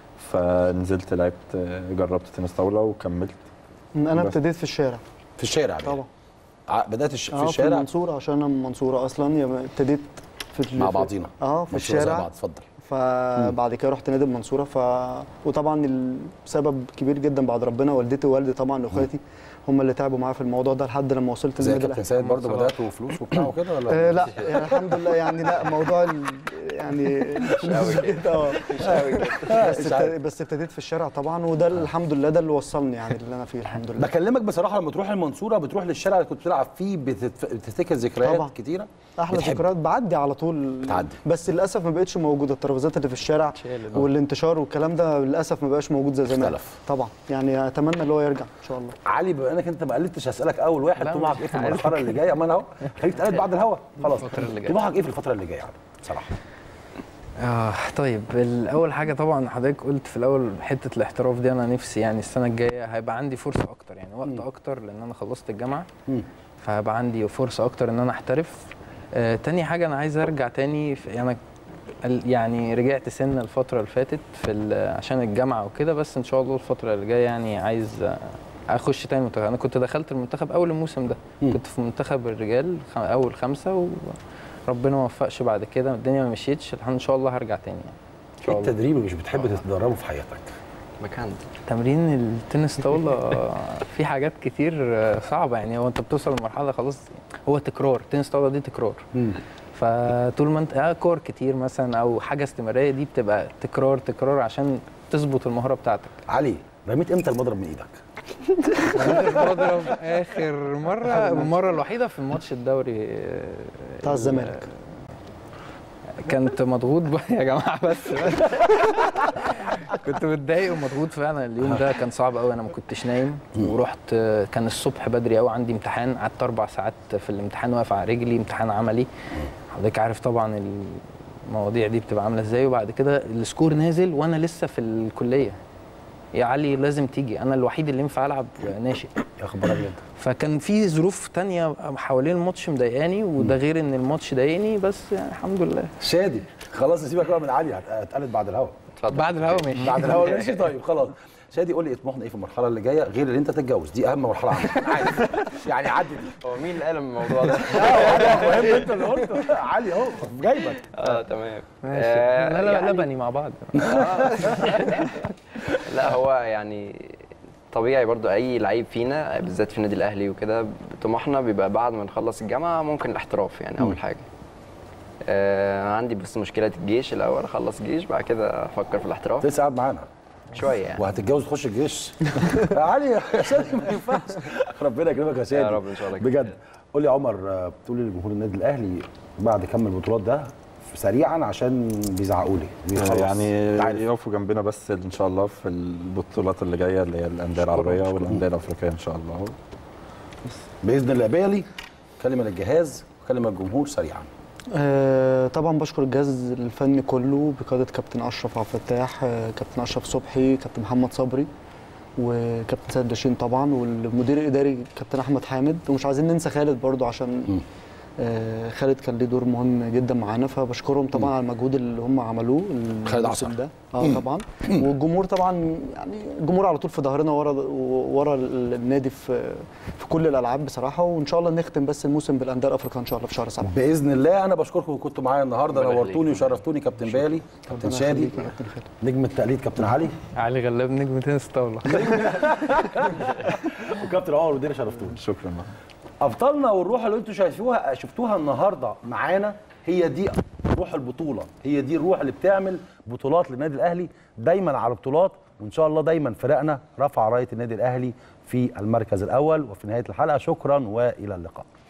فنزلت لعبت جربت تنس طاوله وكملت انا بس. ابتديت في الشارع في الشارع طبعا ع- بدات الش... في اه في الشارع المنصوره عشان انا من المنصوره اصلا يا- ابتديت في ال- مع في- بعضينا اه في منصورة زي الشارع بعض اتفضل فبعد كده رحت نادي المنصوره ف وطبعا السبب كبير جدا بعد ربنا والدتي ووالدي طبعا واخواتي هم اللي تعبوا معايا في الموضوع ده لحد لما وصلت زي النادي كابتن الاهلي سيد برضه بداتوا فلوس وبتاع وكده ولا آه لا يعني الحمد لله يعني لا موضوع ال... يعني مش كده اه بس ابت- بس ابتديت في الشارع طبعا وده الحمد لله ده اللي وصلني يعني اللي انا فيه الحمد لله بكلمك بصراحه لما تروح المنصوره بتروح للشارع اللي كنت بتلعب فيه بتتف... بتفتكر ذكريات طبعا. كتيره احلى بتحب. ذكريات بعدي على طول بتعدي. بس للاسف ما بقتش موجوده الترابيزات اللي في الشارع شالت. والانتشار والكلام ده للاسف ما بقاش موجود زي زمان اختلف. طبعا يعني اتمنى اللي هو يرجع ان شاء الله علي بما انك انت ما قلتش هسالك اول واحد لا، طموحك مش ايه في عارف. المرحله اللي جايه اما انا اهو خليك تقلد بعد الهوا خلاص الفترة اللي جاية. طموحك ايه في الفتره اللي جايه يا علي بصراحه آه طيب الاول حاجه طبعا حضرتك قلت في الاول حته الاحتراف دي انا نفسي يعني السنه الجايه هيبقى عندي فرصه اكتر يعني وقت اكتر لان انا خلصت الجامعه مم. فهيبقى عندي فرصه اكتر ان انا احترف آه تاني حاجه انا عايز ارجع تاني في يعني ال- يعني رجعت سنه الفتره اللي فاتت في ال- عشان الجامعه وكده بس ان شاء الله الفتره اللي جايه يعني عايز آه، اخش تاني منتخب انا كنت دخلت المنتخب اول الموسم ده مم. كنت في منتخب الرجال خ- اول خمسه وربنا ما وفقش بعد كده الدنيا ما مشيتش ان شاء الله هرجع تاني يعني ان ايه شاء الله التدريب اللي مش بتحب تتدربه في حياتك مكان تمرين التنس طاوله في حاجات كتير آه، صعبه يعني هو انت بتوصل لمرحله خلاص هو تكرار التنس طاوله دي تكرار فطول ما انت آه، كور كتير مثلا او حاجه استمراريه دي بتبقى تكرار تكرار عشان تظبط المهاره بتاعتك علي رميت امتى المضرب من ايدك بضرب اخر مره المره الوحيده في الماتش الدوري آه، بتاع الزمالك كنت مضغوط بقى يا جماعه بس كنت متضايق ومضغوط فعلا اليوم ده كان صعب قوي انا ما كنتش نايم ورحت كان الصبح بدري قوي عندي امتحان قعدت اربع ساعات في الامتحان واقف على رجلي امتحان عملي حضرتك عارف طبعا المواضيع دي بتبقى عامله ازاي وبعد كده السكور نازل وانا لسه في الكليه يا علي لازم تيجي انا الوحيد اللي ينفع العب ناشئ يا خبر ابيض فكان في ظروف تانية حوالين الماتش مضايقاني وده غير ان الماتش ضايقني بس يعني الحمد لله شادي خلاص نسيبك بقى من علي هت- هتقلد بعد الهوا بعد الهوا ماشي بعد الهوا ماشي طيب خلاص شادي قول لي طموحنا ايه في المرحله اللي جايه غير ان انت تتجوز دي اهم مرحله عندك أنا عارف يعني عدي دي هو مين اللي قال الموضوع ده؟ مهم انت اللي قلته علي اهو جايبك اه تمام ماشي آه، لا لا يعني- لبني مع بعض لا هو يعني طبيعي برضو اي لعيب فينا بالذات في النادي الاهلي وكده طموحنا بيبقى بعد ما نخلص الجامعه ممكن الاحتراف يعني اول حاجه آه عندي بس مشكله الجيش الاول اخلص جيش بعد كده افكر في الاحتراف لسه قاعد معانا شويه يعني وهتتجوز تخش الجيش يا علي يا شادي ما ينفعش ربنا يكرمك يا شادي يا رب ان شاء الله بجد قول لي يا عمر آه، بتقول لي لجمهور النادي الاهلي بعد كم البطولات ده سريعا عشان بيزعقوا لي بيخلص. يعني أنت عارف. يقفوا جنبنا بس ان شاء الله في البطولات اللي جايه اللي هي الانديه العربيه والانديه الافريقيه ان شاء الله باذن الله بيلي كلمه للجهاز وكلمه للجمهور سريعا آه، طبعا بشكر الجهاز الفني كله بقياده كابتن اشرف عبد الفتاح آه، كابتن اشرف صبحي كابتن محمد صبري وكابتن سيد داشين طبعا والمدير الاداري كابتن احمد حامد ومش عايزين ننسى خالد برضو عشان آه، خالد كان ليه دور مهم جدا معانا فبشكرهم طبعا على المجهود اللي هم عملوه خالد الموسم عصر. ده اه طبعا والجمهور طبعا يعني الجمهور على طول في ظهرنا ورا ورا النادي في في كل الالعاب بصراحه وان شاء الله نختم بس الموسم بالانديه الافريقيه ان شاء الله في شهر سبعه باذن الله انا بشكركم كنتوا معايا النهارده ربنا نورتوني يخليك. وشرفتوني كابتن بالي كابتن ربنا شادي يخليك يا كابتن خالد. نجم التقليد كابتن علي علي غلاب نجم تنس طاوله وكابتن عمر ودير شرفتوني شكرا ابطالنا والروح اللي انتوا شايفوها شفتوها النهارده معانا هي دي روح البطوله هي دي الروح اللي بتعمل بطولات للنادي الاهلي دايما على بطولات وان شاء الله دايما فرقنا رفع رايه النادي الاهلي في المركز الاول وفي نهايه الحلقه شكرا والى اللقاء